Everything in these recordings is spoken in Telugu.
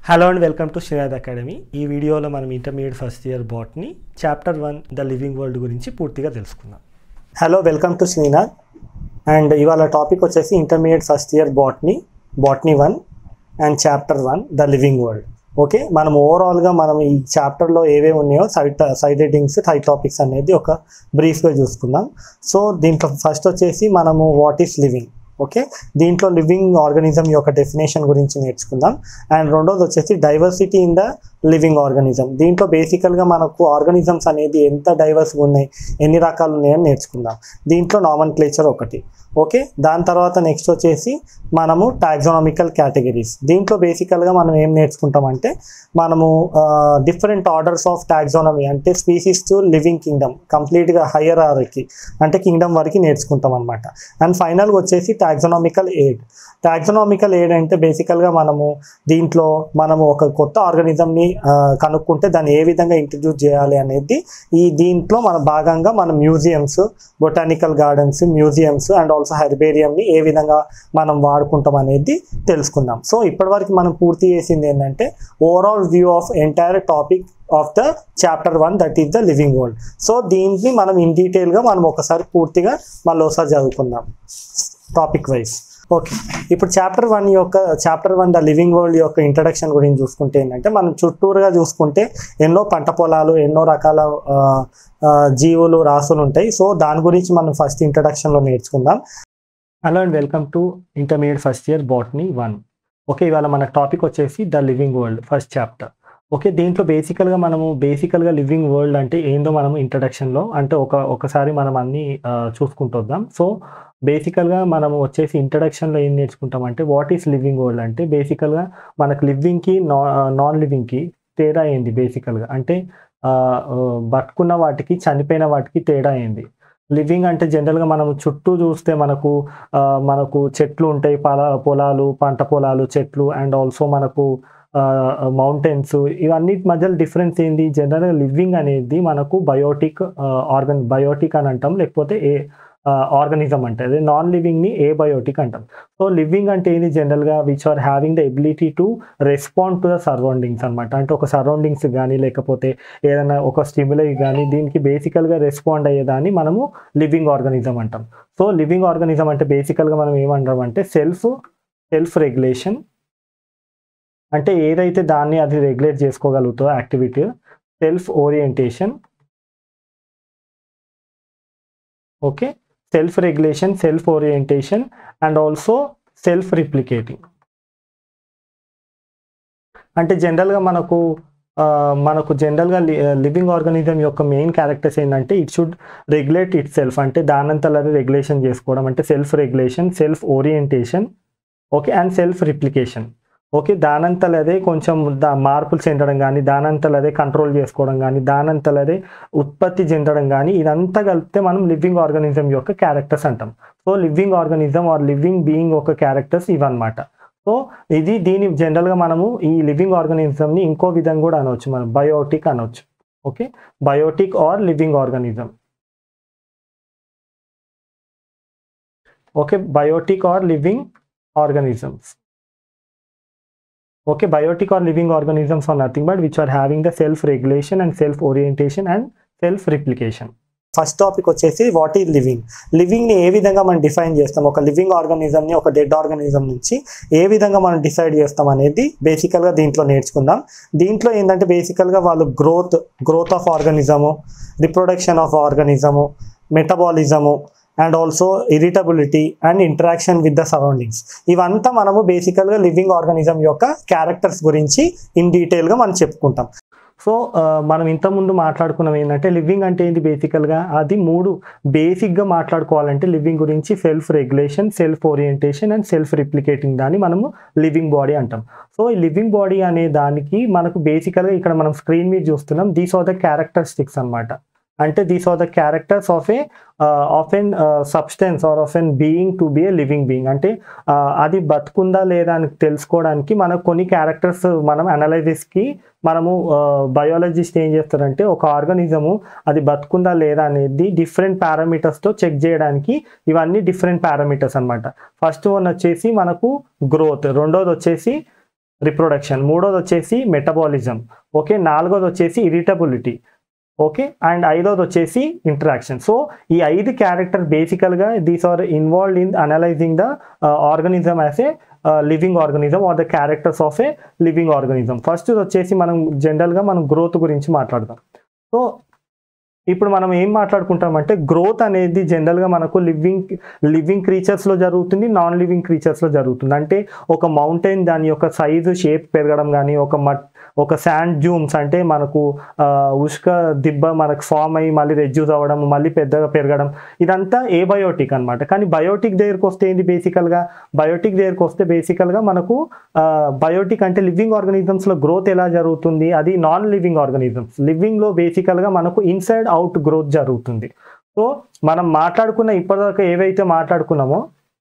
hello and welcome to Srinath academy ఈ వీడియోలో మనం intermediate first year botany chapter one the living world గురించి పూర్తిగా తెలుసుకుందాం hello welcome to Srinath and ఇవాళ టాపిక్ వచ్చేసి intermediate first year botany botany one and chapter one the living world okay మనం ఓవరాల్గా మనం ఈ చాప్టర్లో ఏవేవి ఉన్నాయో side side headings side topics అనేది ఒక బ్రీఫ్గా చూసుకుందాం సో దీంట్లో ఫస్ట్ వచ్చేసి మనము వాట్ ఈస్ లివింగ్ ఓకే దీంట్లో లివింగ్ ఆర్గానిజం యొక్క డెఫినేషన్ గురించి నేర్చుకుందాం అండ్ రెండోది వచ్చేసి diversity in the living organism దీంట్లో బేసికల్గా మనకు ఆర్గానిజమ్స్ అనేది ఎంత డైవర్స్గా ఉన్నాయి ఎన్ని రకాలు ఉన్నాయని నేర్చుకుందాం దీంట్లో నామన్ క్లేచర్ ఒకటి ఓకే దాని తర్వాత నెక్స్ట్ వచ్చేసి మనము టాక్సానమికల్ కేటగిరీస్ దీంట్లో బేసికల్గా మనం ఏం నేర్చుకుంటామంటే మనము డిఫరెంట్ ఆర్డర్స్ ఆఫ్ టాక్సానమీ అంటే స్పీసీస్ టు లివింగ్ కింగ్డమ్ కంప్లీట్గా హయ్యర్ ఆర్కి అంటే కింగ్డమ్ వరకు నేర్చుకుంటాం అనమాట అండ్ ఫైనల్గా వచ్చేసి టాక్సానమికల్ ఎయిడ్ టాక్సానమికల్ ఎయిడ్ అంటే బేసికల్గా మనము దీంట్లో మనము ఒక కొత్త ఆర్గానిజంని కనుక్కుంటే దాన్ని ఏ విధంగా ఇంట్రడ్యూస్ చేయాలి అనేది ఈ దీంట్లో మన భాగంగా మన museums botanical gardens museums and also హెర్బేరియంని ఏ విధంగా మనం వాడుకుంటాం అనేది తెలుసుకుందాం సో ఇప్పటివరకు మనం పూర్తి చేసింది ఏంటంటే overall view of entire topic of the chapter one that is the living world so దీన్ని మనం ఇన్ డీటెయిల్గా మనం ఒకసారి పూర్తిగా మళ్ళీ ఒకసారి చదువుకుందాం టాపిక్ వైజ్ ఓకే ఇప్పుడు చాప్టర్ వన్ యొక్క chapter one the living world యొక్క ఇంట్రడక్షన్ గురించి చూసుకుంటే ఏంటంటే మనం చుట్టూరుగా చూసుకుంటే ఎన్నో పంట పొలాలు ఎన్నో రకాల ఆ, ఆ, జీవులు రాసులు ఉంటాయి సో దాని గురించి మనం ఫస్ట్ ఇంట్రడక్షన్లో నేర్చుకుందాం hello and welcome to intermediate first year botany one okay ఇవాళ మన టాపిక్ వచ్చేసి the living world first chapter okay దీంట్లో బేసికల్గా మనము బేసికల్గా లివింగ్ వరల్డ్ అంటే ఏందో మనము ఇంట్రడక్షన్లో అంటే ఒక ఒకసారి మనం అన్ని ఆ, చూసుకుంటూ వద్దాం సో బేసికల్గా మనము వచ్చేసి ఇంట్రడక్షన్లో ఏం నేర్చుకుంటాం అంటే వాట్ ఈస్ లివింగ్ వరల్డ్ అంటే బేసికల్గా మనకు లివింగ్కి నా నాన్ లివింగ్కి తేడా ఏంది బేసికల్గా అంటే ఆ, ఆ, బతుకున్న వాటికి చనిపోయిన వాటికి తేడా ఏంది లివింగ్ అంటే జనరల్గా మనం చుట్టూ చూస్తే మనకు ఆ, మనకు చెట్లు ఉంటాయి పొలా పొలాలు పంట పొలాలు చెట్లు అండ్ ఆల్సో మనకు మౌంటైన్స్ ఇవన్నీ మధ్యలో డిఫరెన్స్ ఏంది జనరల్గా లివింగ్ అనేది మనకు బయోటిక్ ఆర్గన్ బయోటిక్ అని అంటాం లేకపోతే ఏ ఆర్గనిజం అంటే అదే నాన్ లివింగ్ని ఏ బయోటిక్ అంటాం సో లివింగ్ అంటే ఏంది జనరల్గా which are having the ability to respond to the surroundings అనమాట అంటే ఒక సరౌండింగ్స్ కానీ లేకపోతే ఏదైనా ఒక స్టిమ్యులై కానీ దీనికి బేసికల్గా రెస్పాండ్ అయ్యేదాన్ని మనము లివింగ్ ఆర్గనిజం అంటాం సో లివింగ్ ఆర్గనిజం అంటే బేసికల్గా మనం ఏమంటాం అంటే సెల్ఫ్ సెల్ఫ్ రెగ్యులేషన్ అంటే ఏదైతే దాన్ని అది రెగ్యులేట్ చేసుకోగలుగుతో activity self orientation okay self regulation self orientation and also self replicating అంటే జనరల్గా మనకు ఆ, మనకు జనరల్గా లివింగ్ ఆర్గానిజం యొక్క మెయిన్ క్యారెక్టర్స్ ఏంటంటే it should regulate itself అంటే దానంతలో అది రెగ్యులేషన్ చేసుకోవడం అంటే self regulation self orientation okay and self replication okay దానంతలో అదే కొంచెం దా మార్పులు చెందడం కానీ దానంతలో అదే కంట్రోల్ చేసుకోవడం కానీ దానంతలో అదే ఉత్పత్తి చెందడం కానీ ఇదంతా కలిపితే మనం లివింగ్ ఆర్గానిజం యొక్క క్యారెక్టర్స్ అంటాం so living organism or living being ఒక క్యారెక్టర్స్ ఇవన్నమాట సో ఇది దీని జనరల్గా మనము ఈ లివింగ్ ఆర్గానిజంని ఇంకో విధంగా కూడా అనవచ్చు మనం బయోటిక్ అనవచ్చు okay biotic or living organism okay biotic or living organisms okay biotic or living organisms are nothing but which are having the self regulation and self orientation and self replication first topic వచ్చేసి వాట్ ఈజ్ లివింగ్ లివింగ్ని ఏ విధంగా మనం డిఫైన్ చేస్తాం ఒక లివింగ్ ఆర్గానిజంని ఒక డెడ్ ఆర్గానిజం నుంచి ఏ విధంగా మనం డిసైడ్ చేస్తాం అనేది బేసికల్గా దీంట్లో నేర్చుకుందాం దీంట్లో ఏంటంటే బేసికల్గా వాళ్ళు growth growth of organism reproduction of organism metabolism and also irritability and interaction with the surroundings ఇవంతా మనము బేసికల్గా లివింగ్ ఆర్గానిజం యొక్క క్యారెక్టర్స్ గురించి ఇన్ డీటెయిల్గా మనం చెప్పుకుంటాం సో మనం ఇంతకుముందు మాట్లాడుకున్నాం ఏంటంటే లివింగ్ అంటే ఏంటి బేసికల్గా అది మూడు బేసిక్గా మాట్లాడుకోవాలంటే లివింగ్ గురించి self regulation self orientation and self replicating దాన్ని మనము లివింగ్ బాడీ అంటాం సో ఈ లివింగ్ బాడీ అనే దానికి మనకు బేసికల్గా ఇక్కడ మనం స్క్రీన్ మీద చూస్తున్నాం దీస్ ఆర్ ద క్యారెక్టరిస్టిక్స్ అనమాట అంటే these are the characters of a of an substance or of an being to be a living being అంటే uh, అది బతుకుందా లేదా అని తెలుసుకోవడానికి మనకు కొన్ని క్యారెక్టర్స్ మనం అనలైజిస్కి మనము బయాలజిస్ట్ ఏం చేస్తారంటే ఒక ఆర్గానిజము అది బతుకుందా లేదా అనేది డిఫరెంట్ పారామీటర్స్తో చెక్ చేయడానికి ఇవన్నీ డిఫరెంట్ పారామీటర్స్ అనమాట ఫస్ట్ వన్ వచ్చేసి మనకు గ్రోత్ రెండోది వచ్చేసి రిప్రొడక్షన్ మూడోది వచ్చేసి మెటబాలిజం ఓకే నాలుగోది వచ్చేసి ఇరిటబిలిటీ ఓకే అండ్ ఐదోది వచ్చేసి ఇంటరాక్షన్ సో ఈ ఐదు క్యారెక్టర్ బేసికల్గా these are involved in analysing the organism as a living organism or the characters of a living organism first వచ్చేసి మనం జనరల్గా మనం గ్రోత్ గురించి మాట్లాడదాం సో ఇప్పుడు మనం ఏం మాట్లాడుకుంటామంటే గ్రోత్ అనేది జనరల్గా మనకు లివింగ్ లివింగ్ క్రీచర్స్లో జరుగుతుంది నాన్ లివింగ్ క్రీచర్స్లో జరుగుతుంది అంటే ఒక మౌంటైన్ దాని యొక్క సైజు షేప్ పెరగడం కానీ ఒక మట్ ఒక శాండ్ డ్యూమ్స్ అంటే మనకు ఆ, ఉష్క దిబ్బ మనకు ఫామ్ అయ్యి మళ్ళీ రెడ్యూస్ అవ్వడం మళ్ళీ పెద్దగా పెరగడం ఇదంతా ఏబయోటిక్ అన్నమాట కానీ బయోటిక్ దగ్గరికి వస్తే ఏంటి బేసికల్గా బయోటిక్ దగ్గరికి వస్తే బేసికల్గా మనకు బయోటిక్ అంటే లివింగ్ ఆర్గనిజమ్స్లో గ్రోత్ ఎలా జరుగుతుంది అది నాన్ లివింగ్ ఆర్గనిజమ్స్ లివింగ్లో బేసికల్గా మనకు ఇన్సైడ్ అవుట్ గ్రోత్ జరుగుతుంది సో మనం మాట్లాడుకున్న ఇప్పటిదాకా ఏవైతే మాట్లాడుకున్నామో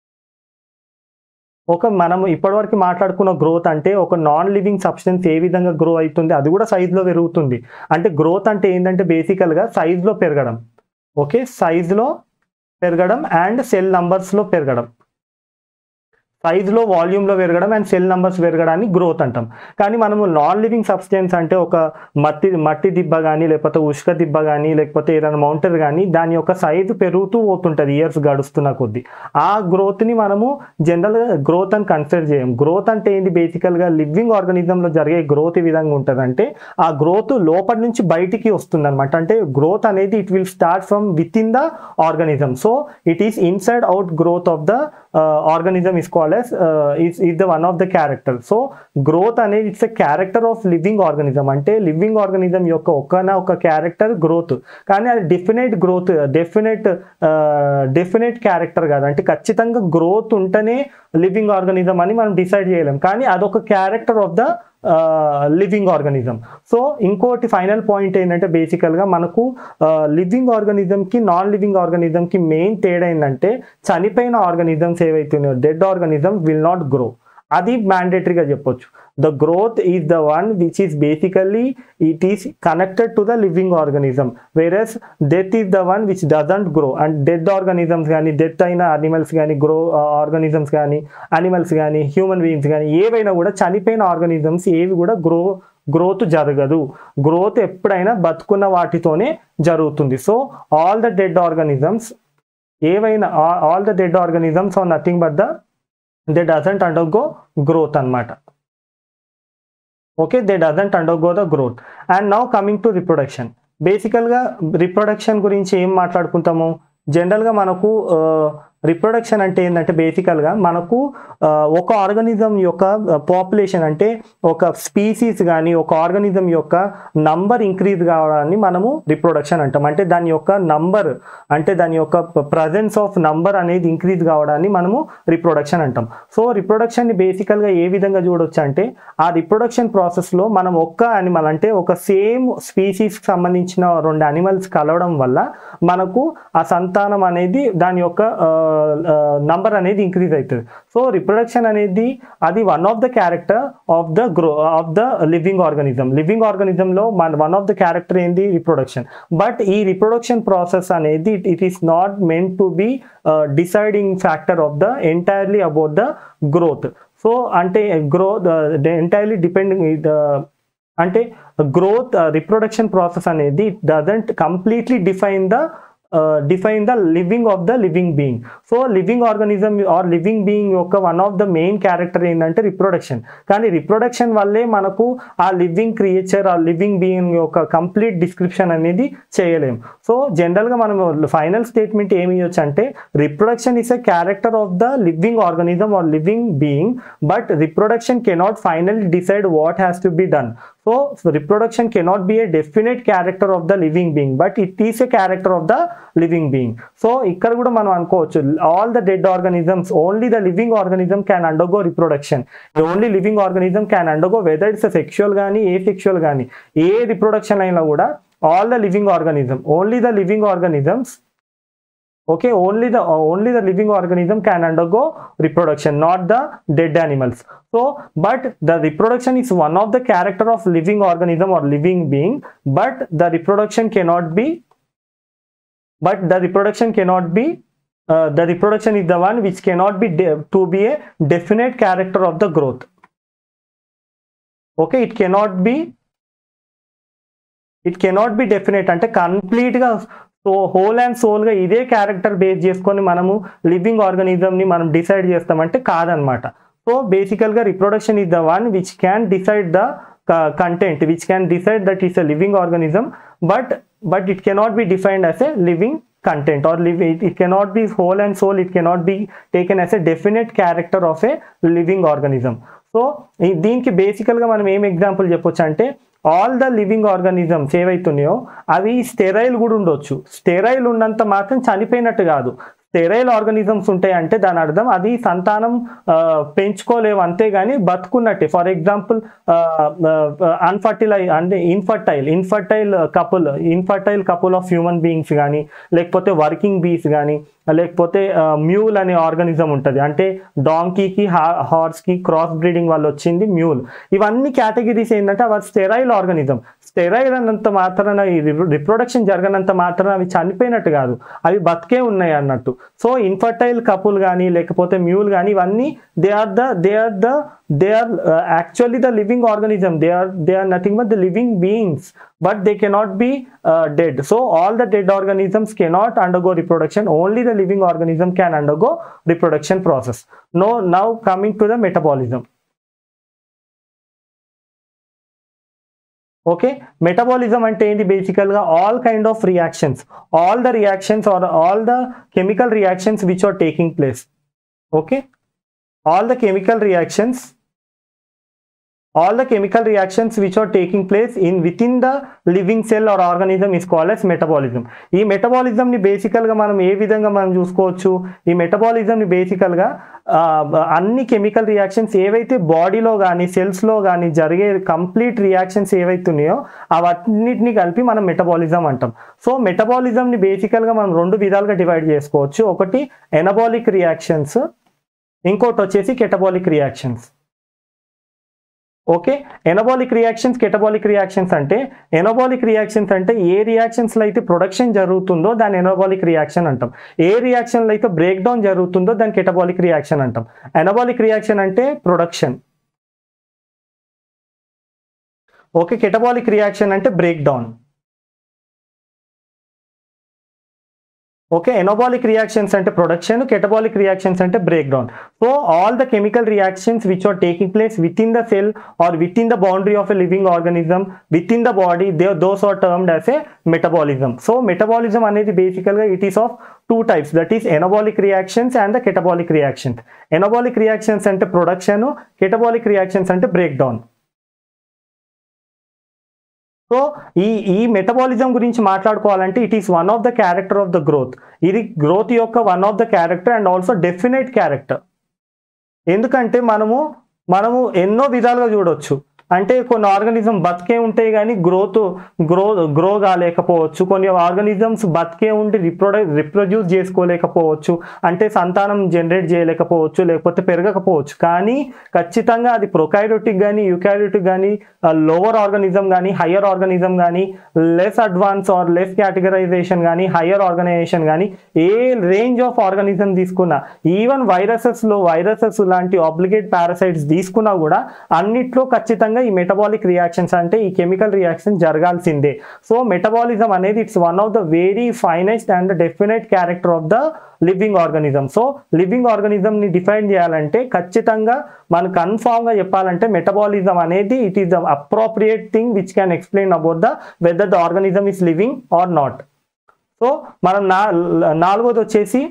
ఒక మనం ఇప్పటివరకు మాట్లాడుకున్న గ్రోత్ అంటే ఒక నాన్ లివింగ్ సబ్స్టెన్స్ ఏ విధంగా గ్రో అవుతుంది అది కూడా సైజులో పెరుగుతుంది అంటే గ్రోత్ అంటే ఏంటంటే బేసికల్గా సైజులో పెరగడం ఓకే సైజులో పెరగడం అండ్ సెల్ నంబర్స్లో పెరగడం సైజులో వాల్యూమ్లో పెరగడం అండ్ సెల్ నంబర్స్ పెరగడాన్ని గ్రోత్ అంటాం కానీ మనము నాన్ లివింగ్ సబ్స్టెన్స్ అంటే ఒక మట్టి మట్టి దిబ్బ కానీ లేకపోతే ఉష్క దిబ్బ కానీ లేకపోతే ఏదైనా మౌంటర్ కానీ దాని యొక్క సైజు పెరుగుతూ పోతుంటుంది ఇయర్స్ గడుస్తున్న కొద్దీ ఆ గ్రోత్ని మనము జనరల్గా గ్రోత్ అని కన్సిడర్ చేయం గ్రోత్ అంటే ఏంటి బేసికల్గా లివింగ్ ఆర్గనిజంలో జరిగే గ్రోత్ ఈ విధంగా ఉంటుందంటే ఆ గ్రోత్ లోపల నుంచి బయటికి వస్తుంది అనమాట అంటే గ్రోత్ అనేది it will start from within the organism so it is inside out growth of the organism is called as is is the one of the character so growth అనేది it's a character of living organism అంటే లివింగ్ ఆర్గనిజం యొక్క ఒక్కన ఒక క్యారెక్టర్ గ్రోత్ కానీ అది definite growth definite definite character కాదు అంటే ఖచ్చితంగా గ్రోత్ ఉంటేనే లివింగ్ ఆర్గనిజం అని మనం డిసైడ్ చేయలేం కానీ అదొక character of the living organism so ఇంకోటి ఫైనల్ పాయింట్ ఏంటంటే బేసికల్గా మనకు లివింగ్ ఆర్గనిజంకి నాన్ లివింగ్ ఆర్గనిజంకి మెయిన్ తేడా ఏంటంటే చనిపోయిన ఆర్గనిజమ్స్ ఏవైతే ఉన్నాయో dead organism will not grow అది మ్యాండేటరీగా చెప్పొచ్చు the growth is the one which is basically it is connected to the living organism versus death is the one which doesn't grow and dead organisms కానీ డెత్ అయిన అనిమల్స్ కానీ గ్రో ఆర్గనిజమ్స్ కానీ అనిమల్స్ కానీ హ్యూమన్ బీయింగ్స్ కానీ ఏవైనా కూడా చనిపోయిన ఆర్గనిజమ్స్ ఏవి కూడా గ్రో గ్రోత్ జరగదు గ్రోత్ ఎప్పుడైనా బతుకున్న వాటితోనే జరుగుతుంది so all the dead organisms ఏవైనా all the dead organisms are nothing but the they doesn't undergo growth అన్నమాట okay they doesn't undergo the growth and now coming to reproduction బేసికల్గా రిప్రొడక్షన్ గురించి ఏం మాట్లాడుకుంటాము జనరల్గా మనకు రిప్రొడక్షన్ అంటే ఏంటంటే బేసికల్గా మనకు ఆ, ఒక ఆర్గనిజం యొక్క పాపులేషన్ అంటే ఒక స్పీసీస్ కానీ ఒక ఆర్గనిజం యొక్క నంబర్ ఇంక్రీజ్ కావడాన్ని మనము రిప్రొడక్షన్ అంటాం అంటే దాని యొక్క నంబర్ అంటే దాని యొక్క ప్రజెన్స్ ఆఫ్ నంబర్ అనేది ఇంక్రీజ్ కావడాన్ని మనము రిప్రొడక్షన్ అంటాం సో రిప్రొడక్షన్ని బేసికల్గా ఏ విధంగా చూడొచ్చు అంటే ఆ రిప్రొడక్షన్ ప్రాసెస్లో మనం ఒక్క యానిమల్ అంటే ఒక సేమ్ స్పీసీస్కి సంబంధించిన రెండు యానిమల్స్ కలవడం వల్ల మనకు ఆ సంతానం అనేది దాని యొక్క నంబర్ అనేది ఇంక్రీజ్ అవుతుంది సో రిప్రొడక్షన్ అనేది అది one of the character of the grow of the living organism living ఆర్గనిజంలో మన వన్ ఆఫ్ ద క్యారెక్టర్ ఏంది రిప్రొడక్షన్ బట్ ఈ రిప్రొడక్షన్ ప్రాసెస్ అనేది it is not meant to be deciding factor of the entirely about the growth so అంటే గ్రోత్ ఎంటైర్లీ డిపెండింగ్ అంటే గ్రోత్ రిప్రొడక్షన్ ప్రాసెస్ అనేది it doesn't completely define the define the living of the living being so living organism or living being యొక్క one of the main character ఏంటంటే రిప్రొడక్షన్ కానీ రిప్రొడక్షన్ వల్లే మనకు ఆ లివింగ్ క్రియేచర్ ఆ లివింగ్ బీయింగ్ యొక్క కంప్లీట్ డిస్క్రిప్షన్ అనేది చేయలేం సో జనరల్గా మనం ఫైనల్ స్టేట్మెంట్ ఏమి ఇవ్వచ్చు అంటే reproduction is a character of the living organism or living being but reproduction cannot final decide what has to be done so reproduction cannot be a definite character of the living being but it is a character of the living being so ఇక్కడ కూడా మనం అనుకోవచ్చు all the dead organisms only the living organism can undergo reproduction only living organism can undergo whether it's sexual కానీ ఏ సెక్షువల్ కానీ ఏ రిప్రొడక్షన్ అయినా కూడా all the living organism only the living organisms okay only the only the living organism can undergo reproduction not the dead animals so but the reproduction is one of the character of living organism or living being but the reproduction cannot be but the reproduction cannot be uh, the reproduction is the one which cannot be de- to be a definite character of the growth okay it cannot be it cannot be definite అంటే కంప్లీట్గా సో హోల్ అండ్ సోల్గా ఇదే క్యారెక్టర్ బేస్ చేసుకొని మనము లివింగ్ ఆర్గనిజంని మనం డిసైడ్ చేస్తామంటే కాదనమాట సో బేసికల్గా reproduction is the one which can decide the content which can decide that is a living organism but but it cannot be defined as a living content or live it, it cannot be whole and soul it cannot be taken as a definite character of a living organism so దీనికి బేసికల్గా మనం ఏం ఎగ్జాంపుల్ చెప్పొచ్చు అంటే ఆల్ ద లివింగ్ ఆర్గానిజమ్స్ ఏవైతున్నాయో అవి స్టెరైల్ కూడా ఉండొచ్చు స్టెరైల్ ఉన్నంత మాత్రం చనిపోయినట్టు కాదు స్టెరైల్ ఆర్గానిజమ్స్ ఉంటాయి అంటే దాని అర్థం అది సంతానం ఆ, పెంచుకోలేవు అంతేగాని బతుకున్నట్టే ఫర్ ఎగ్జాంపుల్ అన్ఫర్టిల్ అంటే infertile infertile couple infertile couple of human beings కానీ లేకపోతే వర్కింగ్ బీస్ కానీ లేకపోతే మ్యూల్ అనే ఆర్గానిజం ఉంటుంది అంటే డాంకీకి హార్స్కి క్రాస్ బ్రీడింగ్ వల్ల వచ్చింది మ్యూల్ ఇవన్నీ కేటగిరీస్ ఏంటంటే అవి స్టెరైల్ ఆర్గానిజం స్టెరైల్ అన్నంత మాత్రాన ఈ రిప్రొడక్షన్ జరగనంత మాత్రాన అవి చనిపోయినట్టు కాదు అవి బతికే ఉన్నాయి అన్నట్టు సో ఇన్ఫర్టైల్ కపుల్ కానీ లేకపోతే మ్యూల్ కానీ ఇవన్నీ they are the they are the they are actually the living organism they are they are nothing but the living beings but they cannot be uh, dead so all the dead organisms cannot undergo reproduction only the living organism can undergo reproduction process no now coming to the metabolism okay metabolism అంటే ఏంటి బేసికల్గా all kind of reactions all the reactions are all the chemical reactions which are taking place okay all the chemical reactions all the chemical reactions which are taking place in within the living cell or organism is called as metabolism ఈ మెటబాలిజం ని బేసికల్ గా మనం ఏ విధంగా మనం చూసుకోవచ్చు ఈ మెటబాలిజం ని బేసికల్ గా ఆ, అన్ని కెమికల్ రియాక్షన్స్ ఏవైతే బాడీలో కానీ సెల్స్ లో కానీ జరిగే కంప్లీట్ రియాక్షన్స్ ఏవైతే ఉన్నాయో అవన్నిటిని కలిపి మనం మెటబాలిజం అంటాం సో మెటబాలిజం ని బేసికల్ గా మనం రెండు విధాలుగా డివైడ్ చేసుకోవచ్చు ఒకటి ఎనబాలిక్ రియాక్షన్స్ ఇంకోటి వచ్చేసి catabolic reactions okay anabolic reactions catabolic reactions అంటే ఎనబాలిక్ రియాక్షన్స్ అంటే ఏ రియాక్షన్స్లో అయితే ప్రొడక్షన్ జరుగుతుందో దాన్ని ఎనబాలిక్ రియాక్షన్ అంటాం ఏ రియాక్షన్లో అయితే బ్రేక్ డౌన్ జరుగుతుందో దాన్ని కెటబాలిక్ రియాక్షన్ అంటాం ఎనబాలిక్ రియాక్షన్ అంటే ప్రొడక్షన్ ఓకే కెటబాలిక్ రియాక్షన్ అంటే break down okay anabolic reactions అంటే ప్రొడక్షన్ కెటబాలిక్ రియాక్షన్స్ అంటే break down so all the chemical reactions which are taking place within the cell or within the boundary of a living organism within the body they those are termed as a metabolism so metabolism అనేది బేసికల్గా it is of two types that is anabolic reactions and the catabolic reactions anabolic reactions అంటే ప్రొడక్షన్ కెటబాలిక్ రియాక్షన్స్ అంటే బ్రేక్ డౌన్ సో ఈ ఈ మెటబాలిజం గురించి మాట్లాడుకోవాలంటే it is one of the character of the growth ఇది గ్రోత్ యొక్క one of the character and also definite character ఎందుకంటే మనము మనము ఎన్నో విధాలుగా చూడొచ్చు అంటే కొన్ని ఆర్గానిజం బతికే ఉంటాయి కానీ గ్రోత్ గ్రో గ్రో కాలేకపోవచ్చు కొన్ని ఆర్గానిజమ్స్ బతికే ఉండి రిప్రొడక్ రిప్రొడ్యూస్ చేసుకోలేకపోవచ్చు అంటే సంతానం జనరేట్ చేయలేకపోవచ్చు లేకపోతే పెరగకపోవచ్చు కానీ ఖచ్చితంగా అది ప్రొకారియోటిక్ కానీ యూకారియోటిక్ కానీ లోవర్ ఆర్గానిజం కానీ హయ్యర్ ఆర్గానిజం కానీ less advance or less categorization కానీ హయ్యర్ ఆర్గనైజేషన్ కానీ ఏ రేంజ్ ఆఫ్ ఆర్గానిజం తీసుకున్నా ఈవెన్ వైరసెస్లో వైరసెస్ లాంటి ఆబ్లిగేట్ పారాసైట్స్ తీసుకున్నా కూడా అన్నిట్లో ఖచ్చితంగా ఈ మెటబాలిక్ రియాక్షన్స్ అంటే ఈ కెమికల్ రియాక్షన్ జరగాల్సిందే సో మెటబాలిజం అనేది it's one of the very finest and definite character of the living organism so living ఆర్గానిజంని డిఫైన్ చేయాలంటే ఖచ్చితంగా మనం కన్ఫామ్గా చెప్పాలంటే మెటబాలిజం అనేది it is the appropriate thing which can explain about the whether the organism is living or not so మనం నా నాలుగోది వచ్చేసి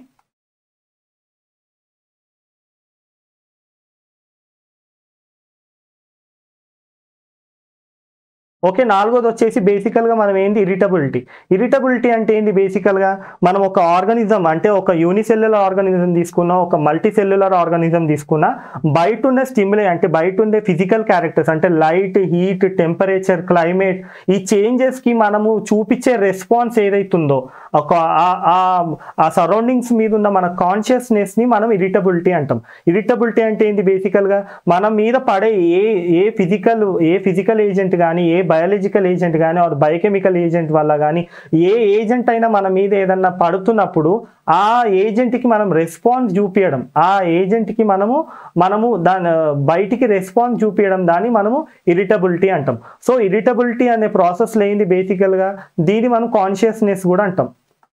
ఓకే నాలుగోది వచ్చేసి బేసికల్గా మనం ఏంటి ఇరిటబిలిటీ ఇరిటబిలిటీ అంటే ఏంటి బేసికల్గా మనం ఒక ఆర్గానిజం అంటే ఒక యూనిసెల్యులర్ ఆర్గానిజం తీసుకున్నా ఒక మల్టీ సెల్యులర్ ఆర్గానిజం తీసుకున్నా బయట ఉండే స్టిమ్యులే అంటే బయట ఉండే ఫిజికల్ క్యారెక్టర్స్ అంటే లైట్ హీట్ టెంపరేచర్ క్లైమేట్ ఈ చేంజెస్కి మనము చూపించే రెస్పాన్స్ ఏదైతుందో ఒక ఆ- ఆ- ఆ సరౌండింగ్స్ మీద ఉన్న మన కాన్షియస్నెస్ని మనం ఇరిటబిలిటీ అంటాం ఇరిటబిలిటీ అంటే ఏంటి బేసికల్గా మన మీద పడే ఏ ఏ ఫిజికల్ ఏ ఫిజికల్ ఏజెంట్ కానీ ఏ బయాలజికల్ ఏజెంట్ కానీ ఆర్ బయోకెమికల్ ఏజెంట్ వల్ల కానీ ఏ ఏజెంట్ అయినా మన మీద ఏదన్నా పడుతున్నప్పుడు ఆ ఏజెంట్కి మనం రెస్పాన్స్ చూపించడం ఆ ఏజెంట్కి మనము మనము దాని బయటికి రెస్పాన్స్ చూపించడం దాన్ని మనము ఇరిటబిలిటీ అంటాం సో ఇరిటబిలిటీ అనే ప్రాసెస్ లేనిది బేసికల్గా దీన్ని మనం కాన్షియస్నెస్ కూడా అంటాం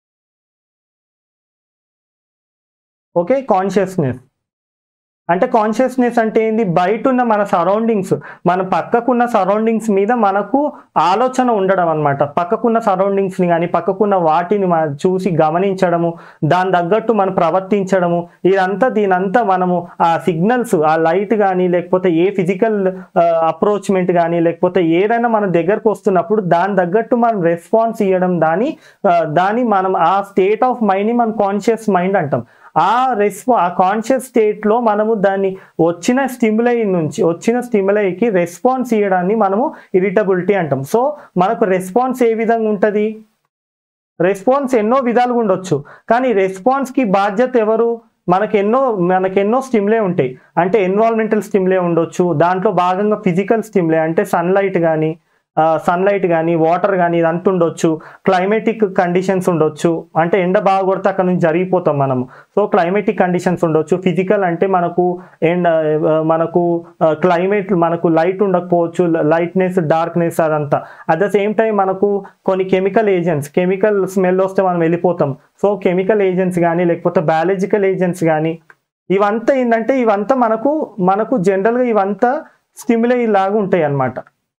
ఓకే కాన్షియస్నెస్ అంటే కాన్షియస్నెస్ అంటే ఏంది బయట ఉన్న మన సరౌండింగ్స్ మన పక్కకున్న సరౌండింగ్స్ మీద మనకు ఆలోచన ఉండడం అనమాట పక్కకున్న సరౌండింగ్స్ని కానీ పక్కకున్న వాటిని మన చూసి గమనించడము దాని తగ్గట్టు మనం ప్రవర్తించడము ఇదంతా దీనంతా మనము ఆ సిగ్నల్స్ ఆ లైట్ కానీ లేకపోతే ఏ ఫిజికల్ అప్రోచ్మెంట్ కానీ లేకపోతే ఏదైనా మన దగ్గరకు వస్తున్నప్పుడు దాని తగ్గట్టు మనం రెస్పాన్స్ ఇవ్వడం దాని ఆ, దాని మనం ఆ స్టేట్ ఆఫ్ మైండ్ని మనం కాన్షియస్ మైండ్ అంటాం ఆ రెస్పా ఆ కాన్షియస్ స్టేట్లో మనము దాన్ని వచ్చిన స్టిమ్యులై నుంచి వచ్చిన స్టిమ్యులైకి రెస్పాన్స్ ఇవ్వడాన్ని మనము ఇరిటబిలిటీ అంటాం సో మనకు రెస్పాన్స్ ఏ విధంగా ఉంటుంది రెస్పాన్స్ ఎన్నో విధాలుగా ఉండొచ్చు కానీ రెస్పాన్స్కి బాధ్యత ఎవరు మనకు ఎన్నో మనకు ఎన్నో స్టిమ్లే ఉంటాయి అంటే ఎన్విరాన్మెంటల్ స్టిమ్లే ఉండొచ్చు దాంట్లో భాగంగా ఫిజికల్ స్టిమ్లే అంటే సన్లైట్ కానీ సన్లైట్ కానీ వాటర్ కానీ ఇదంతా ఉండొచ్చు క్లైమేటిక్ కండిషన్స్ ఉండొచ్చు అంటే ఎండ బాగా కొడితే అక్కడ నుంచి జరిగిపోతాం మనము సో క్లైమేటిక్ కండిషన్స్ ఉండొచ్చు ఫిజికల్ అంటే మనకు ఎండ ఆ, మనకు క్లైమేట్ మనకు లైట్ ఉండకపోవచ్చు లైట్నెస్ డార్క్నెస్ అదంతా అట్ ద సేమ్ టైం మనకు కొన్ని కెమికల్ ఏజెంట్స్ కెమికల్ స్మెల్ వస్తే మనం వెళ్ళిపోతాం సో కెమికల్ ఏజెంట్స్ కానీ లేకపోతే బయాలజికల్ ఏజెంట్స్ కానీ ఇవంతా ఏంటంటే ఇవంతా మనకు మనకు జనరల్గా ఇవంతా స్టిమ్యులై లాగా ఉంటాయి అన్నమాట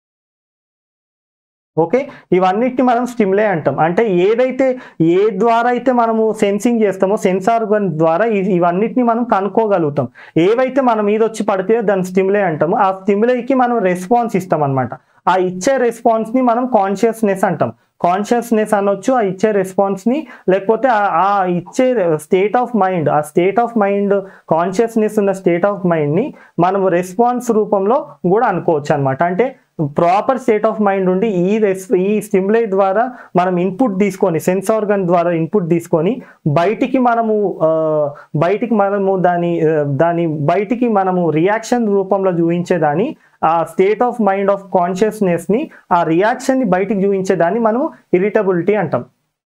ఓకే ఇవన్నిటిని మనం స్టిమ్యులే అంటాం అంటే ఏదైతే ఏ ద్వారా అయితే మనము సెన్సింగ్ చేస్తామో సెన్సార్ ద్వారా ఇ- ఇవన్నిటిని మనం కనుక్కోగలుగుతాం ఏవైతే మన మీద వచ్చి పడితే దాన్ని స్టిమ్యులే అంటామో ఆ స్టిమ్యులేకి మనం రెస్పాన్స్ ఇస్తాం అనమాట ఆ ఇచ్చే రెస్పాన్స్ని మనం కాన్షియస్నెస్ అంటాం కాన్షియస్నెస్ అనొచ్చు ఆ ఇచ్చే రెస్పాన్స్ని లేకపోతే ఆ- ఆ ఇచ్చే స్టేట్ ఆఫ్ మైండ్ ఆ స్టేట్ ఆఫ్ మైండ్ కాన్షియస్నెస్ ఉన్న స్టేట్ ఆఫ్ మైండ్ని మనం రెస్పాన్స్ రూపంలో కూడా అనుకోవచ్చు అనమాట అంటే ప్రాపర్ స్టేట్ ఆఫ్ మైండ్ ఉండి ఈ రెస్ ఈ స్టిమ్యులై ద్వారా మనం ఇన్పుట్ తీసుకొని సెన్స్ ఆర్గన్ ద్వారా ఇన్పుట్ తీసుకొని బయటికి మనము ఆ, బయటికి మనము దాని ఆ, దాని బయటికి మనము రియాక్షన్ రూపంలో చూపించేదాన్ని ఆ స్టేట్ ఆఫ్ మైండ్ ఆఫ్ కాన్షియస్నెస్ని ఆ రియాక్షన్ని బయటికి చూపించేదాన్ని మనము ఇరిటబిలిటీ అంటాం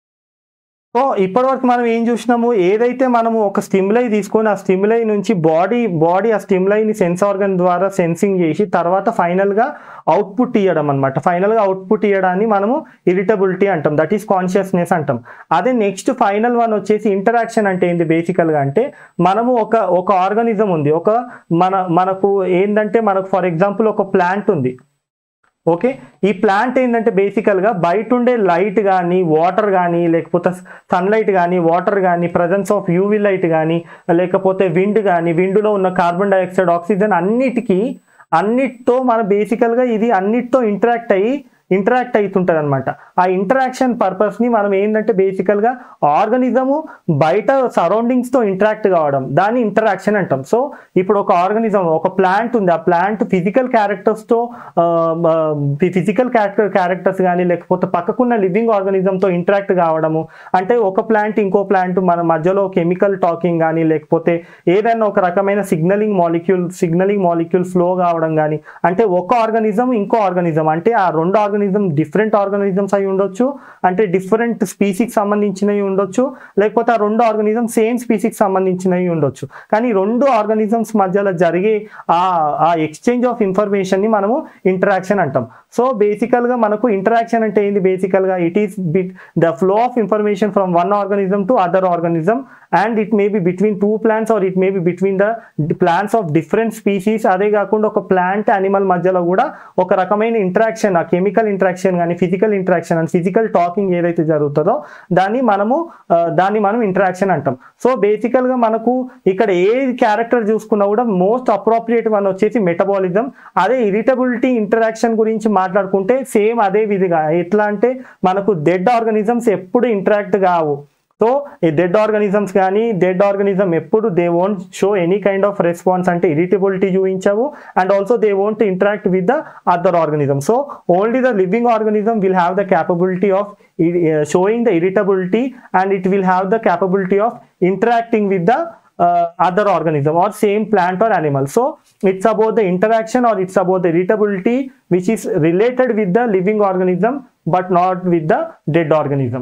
సో ఇప్పటివరకు మనం ఏం చూసినాము ఏదైతే మనము ఒక స్టిమ్యులై తీసుకొని ఆ స్టిమ్యులై నుంచి బాడీ బాడీ ఆ స్టిమ్యులైని సెన్స్ ఆర్గన్ ద్వారా సెన్సింగ్ చేసి తర్వాత ఫైనల్గా అవుట్పుట్ ఇవ్వడం అనమాట ఫైనల్గా అవుట్పుట్ ఇవ్వడాన్ని మనము ఇరిటబిలిటీ అంటాం దట్ ఈస్ కాన్షియస్నెస్ అంటాం అదే నెక్స్ట్ ఫైనల్ వన్ వచ్చేసి ఇంటరాక్షన్ అంటే ఏంది బేసికల్గా అంటే మనము ఒక ఒక ఆర్గానిజం ఉంది ఒక మన మనకు ఏంటంటే మనకు ఫర్ ఎగ్జాంపుల్ ఒక ప్లాంట్ ఉంది ఓకే ఈ ప్లాంట్ ఏంటంటే బేసికల్గా బయట ఉండే లైట్ కానీ వాటర్ కానీ లేకపోతే సన్లైట్ కానీ వాటర్ కానీ ప్రజెన్స్ ఆఫ్ యూవి లైట్ కానీ లేకపోతే విండ్ కానీ విండ్లో ఉన్న కార్బన్ డైఆక్సైడ్ ఆక్సిజన్ అన్నిటికీ అన్నిటితో మన బేసికల్గా ఇది అన్నిటితో ఇంటరాక్ట్ అయ్యి ఇంటరాక్ట్ అవుతుంటుంది అనమాట ఆ ఇంటరాక్షన్ పర్పస్ని మనం ఏంటంటే బేసికల్గా ఆర్గనిజము బయట సరౌండింగ్స్తో ఇంటరాక్ట్ కావడం దాన్ని ఇంటరాక్షన్ అంటాం సో ఇప్పుడు ఒక ఆర్గనిజం ఒక ప్లాంట్ ఉంది ఆ ప్లాంట్ ఫిజికల్ క్యారెక్టర్స్తో ఫిజికల్ క్యారెక్టర్ క్యారెక్టర్స్ కానీ లేకపోతే పక్కకున్న లివింగ్ ఆర్గనిజంతో ఇంటరాక్ట్ కావడము అంటే ఒక ప్లాంట్ ఇంకో ప్లాంట్ మన మధ్యలో కెమికల్ టాకింగ్ కానీ లేకపోతే ఏదైనా ఒక రకమైన signaling molecule signaling molecule flow కావడం కానీ అంటే ఒక ఆర్గనిజం ఇంకో ఆర్గనిజం అంటే ఆ రెండు ఆర్గనిజం డిఫరెంట్ ఆర్గనిజమ్స్ అయి ఉండొచ్చు అంటే డిఫరెంట్ స్పీసీకి సంబంధించినవి ఉండొచ్చు లేకపోతే ఆ రెండు ఆర్గనిజం సేమ్ స్పీసీకి సంబంధించినవి ఉండొచ్చు కానీ రెండు ఆర్గనిజమ్స్ మధ్యలో జరిగే ఆ ఆ ఎక్స్చేంజ్ ఆఫ్ ఇన్ఫర్మేషన్ని మనము ఇంటరాక్షన్ అంటాం సో బేసికల్గా మనకు ఇంటరాక్షన్ అంటే ఏంటి బేసికల్గా it is bit the flow of information from one organism to other organism and it may be between two plants or it may be between the plants of different species అదే కాకుండా ఒక ప్లాంట్ యానిమల్ మధ్యలో కూడా ఒక రకమైన ఇంటరాక్షన్ ఆ కెమికల్ ఇంటరాక్షన్ కానీ physical interaction and physical talking ఏదైతే జరుగుతుందో దాన్ని మనము ఆ, దాన్ని మనం ఇంటరాక్షన్ అంటాం సో బేసికల్గా మనకు ఇక్కడ ఏ క్యారెక్టర్ చూసుకున్నా కూడా మోస్ట్ అప్రోప్రియేట్ వన్ వచ్చేసి మెటబాలిజం అదే ఇరిటబిలిటీ ఇంటరాక్షన్ గురించి మాట్లాడుకుంటే సేమ్ అదే విధిగా ఎట్లా అంటే మనకు డెడ్ ఆర్గనిజమ్స్ ఎప్పుడు ఇంటరాక్ట్ కావు సో ఈ డెడ్ ఆర్గనిజమ్స్ కానీ డెడ్ ఆర్గనిజం ఎప్పుడు they won't show any kind of response అంటే ఇరిటబిలిటీ చూపించవు and also they won't interact with the other organism so only the living organism will have the capability of showing the irritability and it will have the capability of interacting with the other organism or same plant or animal so it's about the interaction or it's about the irritability which is related with the living organism but not with the dead organism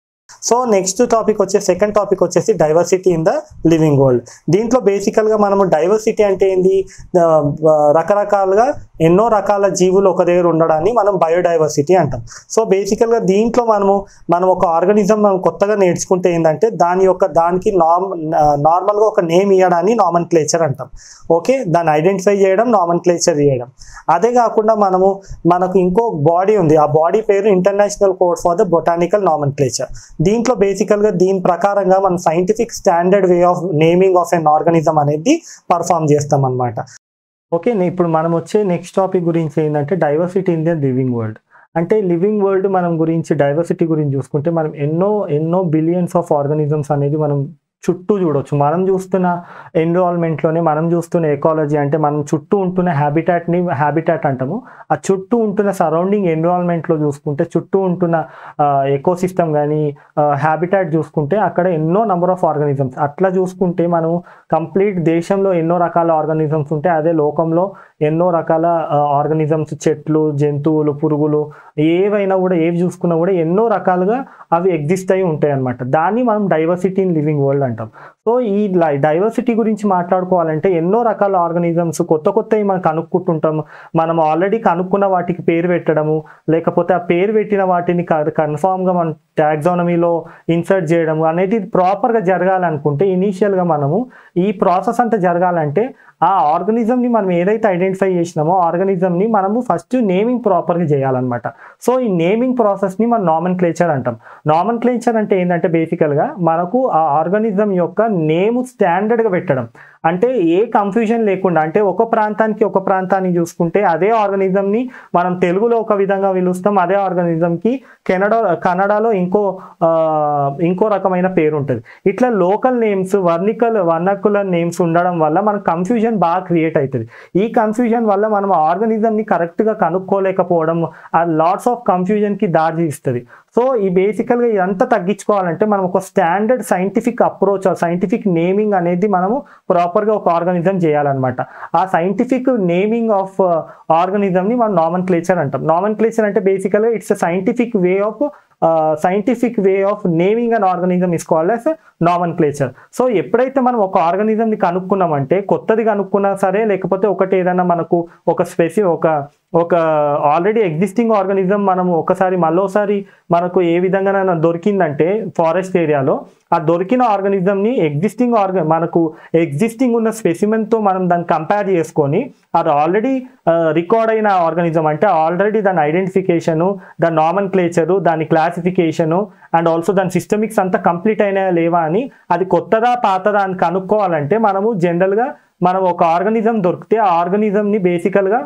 so next topic వచ్చే సెకండ్ టాపిక్ వచ్చేసి diversity in the living world దీంట్లో బేసికల్గా మనము డైవర్సిటీ అంటే ఏంది ఆ, ఆ, రకరకాలుగా ఎన్నో రకాల జీవులు ఒక దగ్గర ఉండడాన్ని మనం బయోడైవర్సిటీ అంటాం సో బేసికల్గా దీంట్లో మనము మనం ఒక ఆర్గానిజం మనం కొత్తగా నేర్చుకుంటే ఏంటంటే దాని యొక్క దానికి నార్మ్ నార్మల్గా ఒక నేమ్ ఇవ్వడాన్ని నామన్ క్లేచర్ అంటాం ఓకే దాన్ని ఐడెంటిఫై చేయడం నామన్ క్లేచర్ చేయడం అదే కాకుండా మనము మనకు ఇంకో బాడీ ఉంది ఆ బాడీ పేరు international code for the botanical nomenclature దీంట్లో బేసికల్గా దీని ప్రకారంగా మనం scientific standard way of naming of an organism అనేది పర్ఫామ్ చేస్తాం అనమాట ఓకే నే- ఇప్పుడు మనం వచ్చే నెక్స్ట్ టాపిక్ గురించి ఏంటంటే diversity in the living world అంటే లివింగ్ వరల్డ్ మనం గురించి డైవర్సిటీ గురించి చూసుకుంటే మనం ఎన్నో ఎన్నో బిలియన్స్ ఆఫ్ ఆర్గానిజమ్స్ అనేది మనం చుట్టూ చూడొచ్చు మనం చూస్తున్న ఎన్విరాన్మెంట్లోనే మనం చూస్తున్న ఎకాలజీ అంటే మనం చుట్టూ ఉంటున్న హ్యాబిటాట్ని హ్యాబిటాట్ అంటాము ఆ చుట్టూ ఉంటున్న సరౌండింగ్ ఎన్విరాన్మెంట్లో చూసుకుంటే చుట్టూ ఉంటున్న ఎకో సిస్టమ్ కానీ హ్యాబిటాట్ చూసుకుంటే అక్కడ ఎన్నో నెంబర్ ఆఫ్ ఆర్గానిజమ్స్ అట్లా చూసుకుంటే మనం కంప్లీట్ దేశంలో ఎన్నో రకాల ఆర్గానిజమ్స్ ఉంటే అదే లోకంలో ఎన్నో రకాల ఆర్గానిజమ్స్ చెట్లు జంతువులు పురుగులు ఏవైనా కూడా ఏవి చూసుకున్నా కూడా ఎన్నో రకాలుగా అవి ఎగ్జిస్ట్ అయి ఉంటాయి అనమాట దాన్ని మనం డైవర్సిటీ ఇన్ లివింగ్ వరల్డ్ అంటాం సో ఈ డైవర్సిటీ గురించి మాట్లాడుకోవాలంటే ఎన్నో రకాల ఆర్గానిజమ్స్ కొత్త కొత్తవి మనం కనుక్కుంటుంటాం మనం ఆల్రెడీ కనుక్కున్న వాటికి పేరు పెట్టడము లేకపోతే ఆ పేరు పెట్టిన వాటిని కన్ఫామ్గా మనం టాక్సానమీలో ఇన్సర్ట్ చేయడము అనేది ప్రాపర్గా జరగాలనుకుంటే ఇనీషియల్గా మనము ఈ ప్రాసెస్ అంతా జరగాలంటే ఆ ఆర్గనిజంని మనం ఏదైతే ఐడెంటిఫై చేసినామో ఆర్గనిజంని మనము ఫస్ట్ నేమింగ్ ప్రాపర్గా చేయాలన్నమాట సో ఈ నేమింగ్ ప్రాసెస్ని మనం నామన్ క్లేచర్ అంటాం నామన్ క్లేచర్ అంటే ఏంటంటే బేసికల్గా మనకు ఆ ఆర్గనిజం యొక్క నేమ్ స్టాండర్డ్గా పెట్టడం అంటే ఏ కన్ఫ్యూజన్ లేకుండా అంటే ఒక ప్రాంతానికి ఒక ప్రాంతాన్ని చూసుకుంటే అదే ఆర్గనిజంని మనం తెలుగులో ఒక విధంగా పిలుస్తాం అదే ఆర్గనిజంకి కెనడా కన్నడలో ఇంకో ఆ, ఇంకో రకమైన పేరు ఉంటుంది ఇట్లా local names vernacular vernacular names ఉండడం వల్ల మనకు కన్ఫ్యూజన్ బాగా క్రియేట్ అవుతుంది ఈ కన్ఫ్యూజన్ వల్ల మనం ఆర్గనిజంని కరెక్ట్గా కనుక్కోలేకపోవడం ఆ లాట్స్ ఆఫ్ కన్ఫ్యూజన్కి దారి తీస్తుంది సో ఈ బేసికల్గా ఇదంతా తగ్గించుకోవాలంటే మనం ఒక standard scientific approach scientific naming అనేది మనము ప్రాపర్గా ఒక ఆర్గానిజం చేయాలన్నమాట ఆ సైంటిఫిక్ నేమింగ్ ఆఫ్ ఆర్గానిజంని మనం నామన్ క్లేచర్ అంటాం నామన్ క్లేచర్ అంటే బేసికల్గా it's a scientific way of scientific way of naming an organism is called as nomenclature so ఎప్పుడైతే మనం ఒక ఆర్గానిజంని కనుక్కున్నామంటే కొత్తది కనుక్కున్నా సరే లేకపోతే ఒకటి ఏదైనా మనకు ఒక స్పెసి ఒక ఒక ఆల్రెడీ ఎగ్జిస్టింగ్ ఆర్గానిజం మనము ఒకసారి మళ్ళోసారి మనకు ఏ విధంగా దొరికిందంటే ఫారెస్ట్ ఏరియాలో ఆ దొరికిన ఆర్గానిజంని ఎగ్జిస్టింగ్ ఆర్గ మనకు ఎగ్జిస్టింగ్ ఉన్న స్పెసిమెన్తో మనం దాన్ని కంపేర్ చేసుకొని అది ఆల్రెడీ రికార్డ్ అయిన ఆర్గానిజం అంటే ఆల్రెడీ దాని ఐడెంటిఫికేషను దాని నామన్ క్లేచరు దాని క్లాసిఫికేషను అండ్ ఆల్సో దాని సిస్టమిక్స్ అంతా కంప్లీట్ అయినాయా లేవా అని అది కొత్తదా పాతదా అని కనుక్కోవాలంటే మనము జనరల్గా మనం ఒక ఆర్గానిజం దొరికితే ఆ ఆర్గానిజంని బేసికల్గా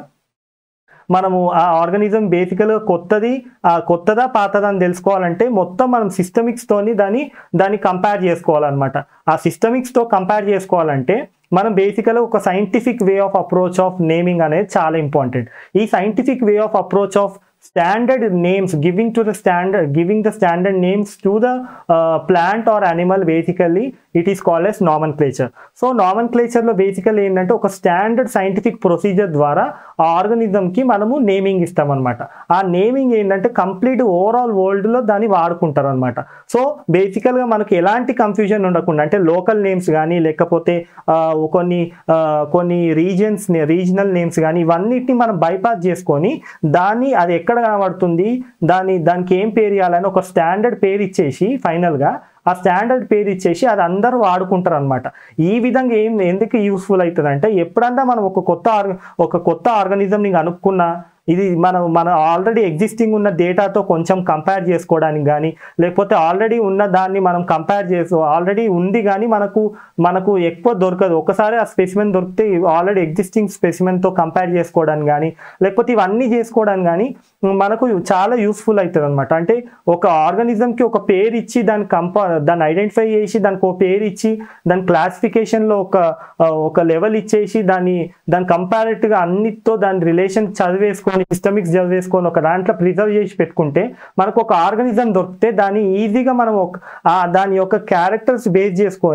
మనము ఆ ఆర్గానిజం బేసికల్గా కొత్తది ఆ కొత్తదా పాతదా అని తెలుసుకోవాలంటే మొత్తం మనం సిస్టమిక్స్ తోని దాన్ని దాన్ని కంపేర్ చేసుకోవాలన్నమాట ఆ సిస్టమిక్స్ తో కంపేర్ చేసుకోవాలంటే మనం బేసికల్గా ఒక scientific way of approach of naming అనేది చాలా ఇంపార్టెంట్ ఈ scientific way of approach of standard names giving to the standard giving the standard names to the plant or animal basically it is called as nomenclature so నామన్ క్లేచర్లో బేసికల్లీ ఏంటంటే ఒక స్టాండర్డ్ సైంటిఫిక్ ప్రొసీజర్ ద్వారా ఆ ఆర్గనిజంకి మనము నేమింగ్ ఇస్తామన్నమాట ఆ నేమింగ్ ఏంటంటే కంప్లీట్ ఓవరాల్ వరల్డ్లో దాన్ని వాడుకుంటారు అనమాట సో బేసికల్గా మనకి ఎలాంటి కన్ఫ్యూజన్ ఉండకుండా అంటే లోకల్ నేమ్స్ కానీ లేకపోతే ఆ, కొన్ని ఆ, కొన్ని రీజియన్స్ రీజనల్ నేమ్స్ కానీ ఇవన్నిటిని మనం బైపాస్ చేసుకొని దాన్ని అది ఎక్కడ కనబడుతుంది దాని దానికి ఏం పేరు ఇవ్వాలని ఒక స్టాండర్డ్ పేరు ఇచ్చేసి ఫైనల్గా ఆ స్టాండర్డ్ పేరు ఇచ్చేసి అది అందరూ వాడుకుంటారు అనమాట ఈ విధంగా ఏం ఎందుకు యూస్ఫుల్ అవుతుంది అంటే ఎప్పుడన్నా మనం ఒక కొత్త ఆర్గ ఒక కొత్త ఆర్గానిజంని కనుక్కున్నా ఇది మనం మన ఆల్రెడీ ఎగ్జిస్టింగ్ ఉన్న డేటాతో కొంచెం కంపేర్ చేసుకోవడానికి కానీ లేకపోతే ఆల్రెడీ ఉన్న దాన్ని మనం కంపేర్ చేసి ఆల్రెడీ ఉంది కానీ మనకు మనకు ఎక్కువ దొరకదు ఒకసారి ఆ స్పెసిమెన్ దొరికితే ఆల్రెడీ ఎగ్జిస్టింగ్ స్పెసిమెన్తో కంపేర్ చేసుకోవడానికి కానీ లేకపోతే ఇవన్నీ చేసుకోవడానికి కానీ మనకు చాలా యూస్ఫుల్ అవుతుంది అనమాట అంటే ఒక ఆర్గానిజంకి ఒక పేరు ఇచ్చి దాన్ని కంపా దాన్ని ఐడెంటిఫై చేసి దానికి ఒక పేరు ఇచ్చి దాని క్లాసిఫికేషన్లో ఒక ఆ, ఒక లెవెల్ ఇచ్చేసి దాన్ని దాని కంపారిటివ్గా అన్నిటితో దాని రిలేషన్ చదివేసుకొని సిస్టమిక్స్ చదివేసుకొని ఒక దాంట్లో ప్రిజర్వ్ చేసి పెట్టుకుంటే మనకు ఒక ఆర్గానిజం దొరికితే దాన్ని ఈజీగా మనం ఒక ఆ దాని యొక్క క్యారెక్టర్స్ బేస్ చేసుకొని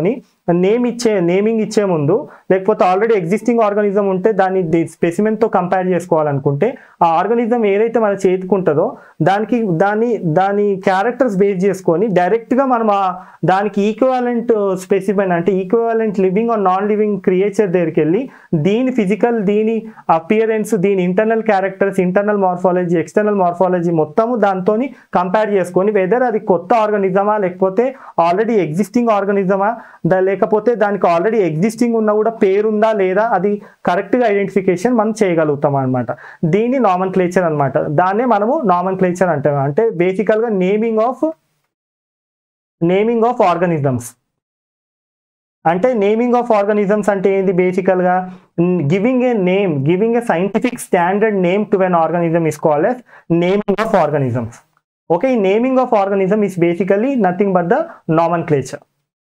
నేమ్ ఇచ్చే నేమింగ్ ఇచ్చే ముందు లేకపోతే ఆల్రెడీ ఎగ్జిస్టింగ్ ఆర్గానిజం ఉంటే దాన్ని స్పెసిమెన్తో కంపేర్ చేసుకోవాలనుకుంటే ఆ ఆర్గానిజం ఏదైతే మన చేతికి ఉంటుందో దానికి దాని దాని క్యారెక్టర్స్ బేస్ చేసుకొని డైరెక్ట్గా మనం ఆ దానికి ఈక్వాలెంట్ స్పెసిమెన్ అంటే equivalent living or non living creature దగ్గరికి వెళ్ళి దీని ఫిజికల్ దీని అపియరెన్స్ దీని internal characters internal morphology external morphology మొత్తము దాంతో కంపేర్ చేసుకొని వెదర్ అది కొత్త ఆర్గానిజమా లేకపోతే ఆల్రెడీ ఎగ్జిస్టింగ్ ఆర్గానిజమా దా లేకపోతే దానికి ఆల్రెడీ ఎగ్జిస్టింగ్ ఉన్న కూడా పేరుందా లేదా అది కరెక్ట్గా ఐడెంటిఫికేషన్ మనం చేయగలుగుతాం అనమాట దీన్ని నామన్ క్లేచర్ అనమాట దాన్నే మనము నామన్ క్లేచర్ అంటాం అంటే బేసికల్గా naming of naming of organisms అంటే నేమింగ్ ఆఫ్ ఆర్గానిజమ్స్ అంటే ఏంది బేసికల్గా giving a name giving a scientific standard name to an organism is called as naming of organisms okay ఈ naming of organism is basically nothing but the nomenclature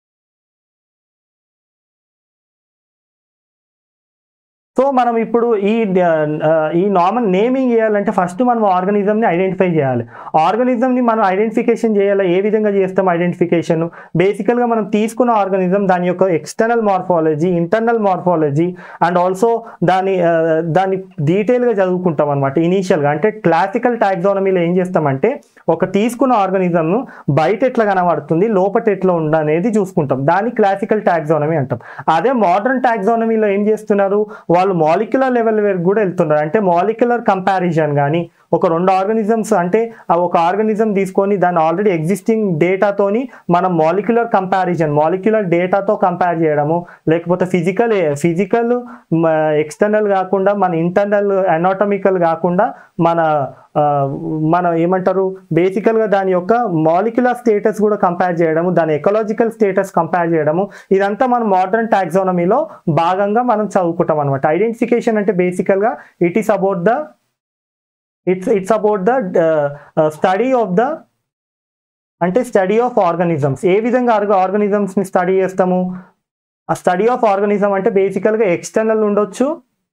so మనం ఇప్పుడు ఈ ఆ, ఈ నార్మల్ నేమింగ్ చేయాలంటే ఫస్ట్ మనం ఆర్గానిజంని ఐడెంటిఫై చేయాలి ఆర్గానిజంని మనం ఐడెంటిఫికేషన్ చేయాలి ఏ విధంగా చేస్తాం ఐడెంటిఫికేషన్ బేసికల్గా మనం తీసుకున్న ఆర్గానిజం దాని యొక్క external morphology internal morphology and also దాని ఆ, దాన్ని డీటెయిల్గా చదువుకుంటాం అనమాట ఇనీషియల్గా అంటే క్లాసికల్ టాక్సానమీలో ఏం చేస్తామంటే ఒక తీసుకున్న ఆర్గానిజంను బయట ఎట్లా కనబడుతుంది లోపట ఎట్లా ఉంది అనేది చూసుకుంటాం దాన్ని క్లాసికల్ టాక్సానమీ అంటాం అదే మోడర్న్ టాక్సానమీలో ఏం చేస్తున్నారు వాళ్ళు మాలిక్యులర్ లెవెల్ వరకు కూడా వెళ్తున్నారు అంటే మాలిక్యులర్ కంపారిజన్ కానీ ఒక రెండు ఆర్గానిజమ్స్ అంటే ఆ ఒక ఆర్గానిజం తీసుకొని దాని ఆల్రెడీ ఎగ్జిస్టింగ్ డేటాతోని మనం మాలిక్యులర్ కంపారిజన్ మాలిక్యులర్ డేటాతో కంపేర్ చేయడము లేకపోతే ఫిజికల్ ఫిజికల్ ఎక్స్టర్నల్ కాకుండా మన ఇంటర్నల్ అనాటమికల్ కాకుండా మన ఆ, మన ఏమంటారు బేసికల్గా దాని యొక్క మాలిక్యులర్ స్టేటస్ కూడా కంపేర్ చేయడము దాని ఎకలాజికల్ స్టేటస్ కంపేర్ చేయడము ఇదంతా మనం మోడర్న్ టాక్సానమీలో భాగంగా మనం చదువుకుంటాం అనమాట ఐడెంటిఫికేషన్ అంటే బేసికల్గా it is about the it's it's about the study of the అంటే స్టడీ ఆఫ్ ఆర్గానిజమ్స్ ఏ విధంగా ఆర్గానిజమ్స్ని స్టడీ చేస్తాము ఆ స్టడీ ఆఫ్ ఆర్గానిజం అంటే బేసికల్గా ఎక్స్టర్నల్ ఉండొచ్చు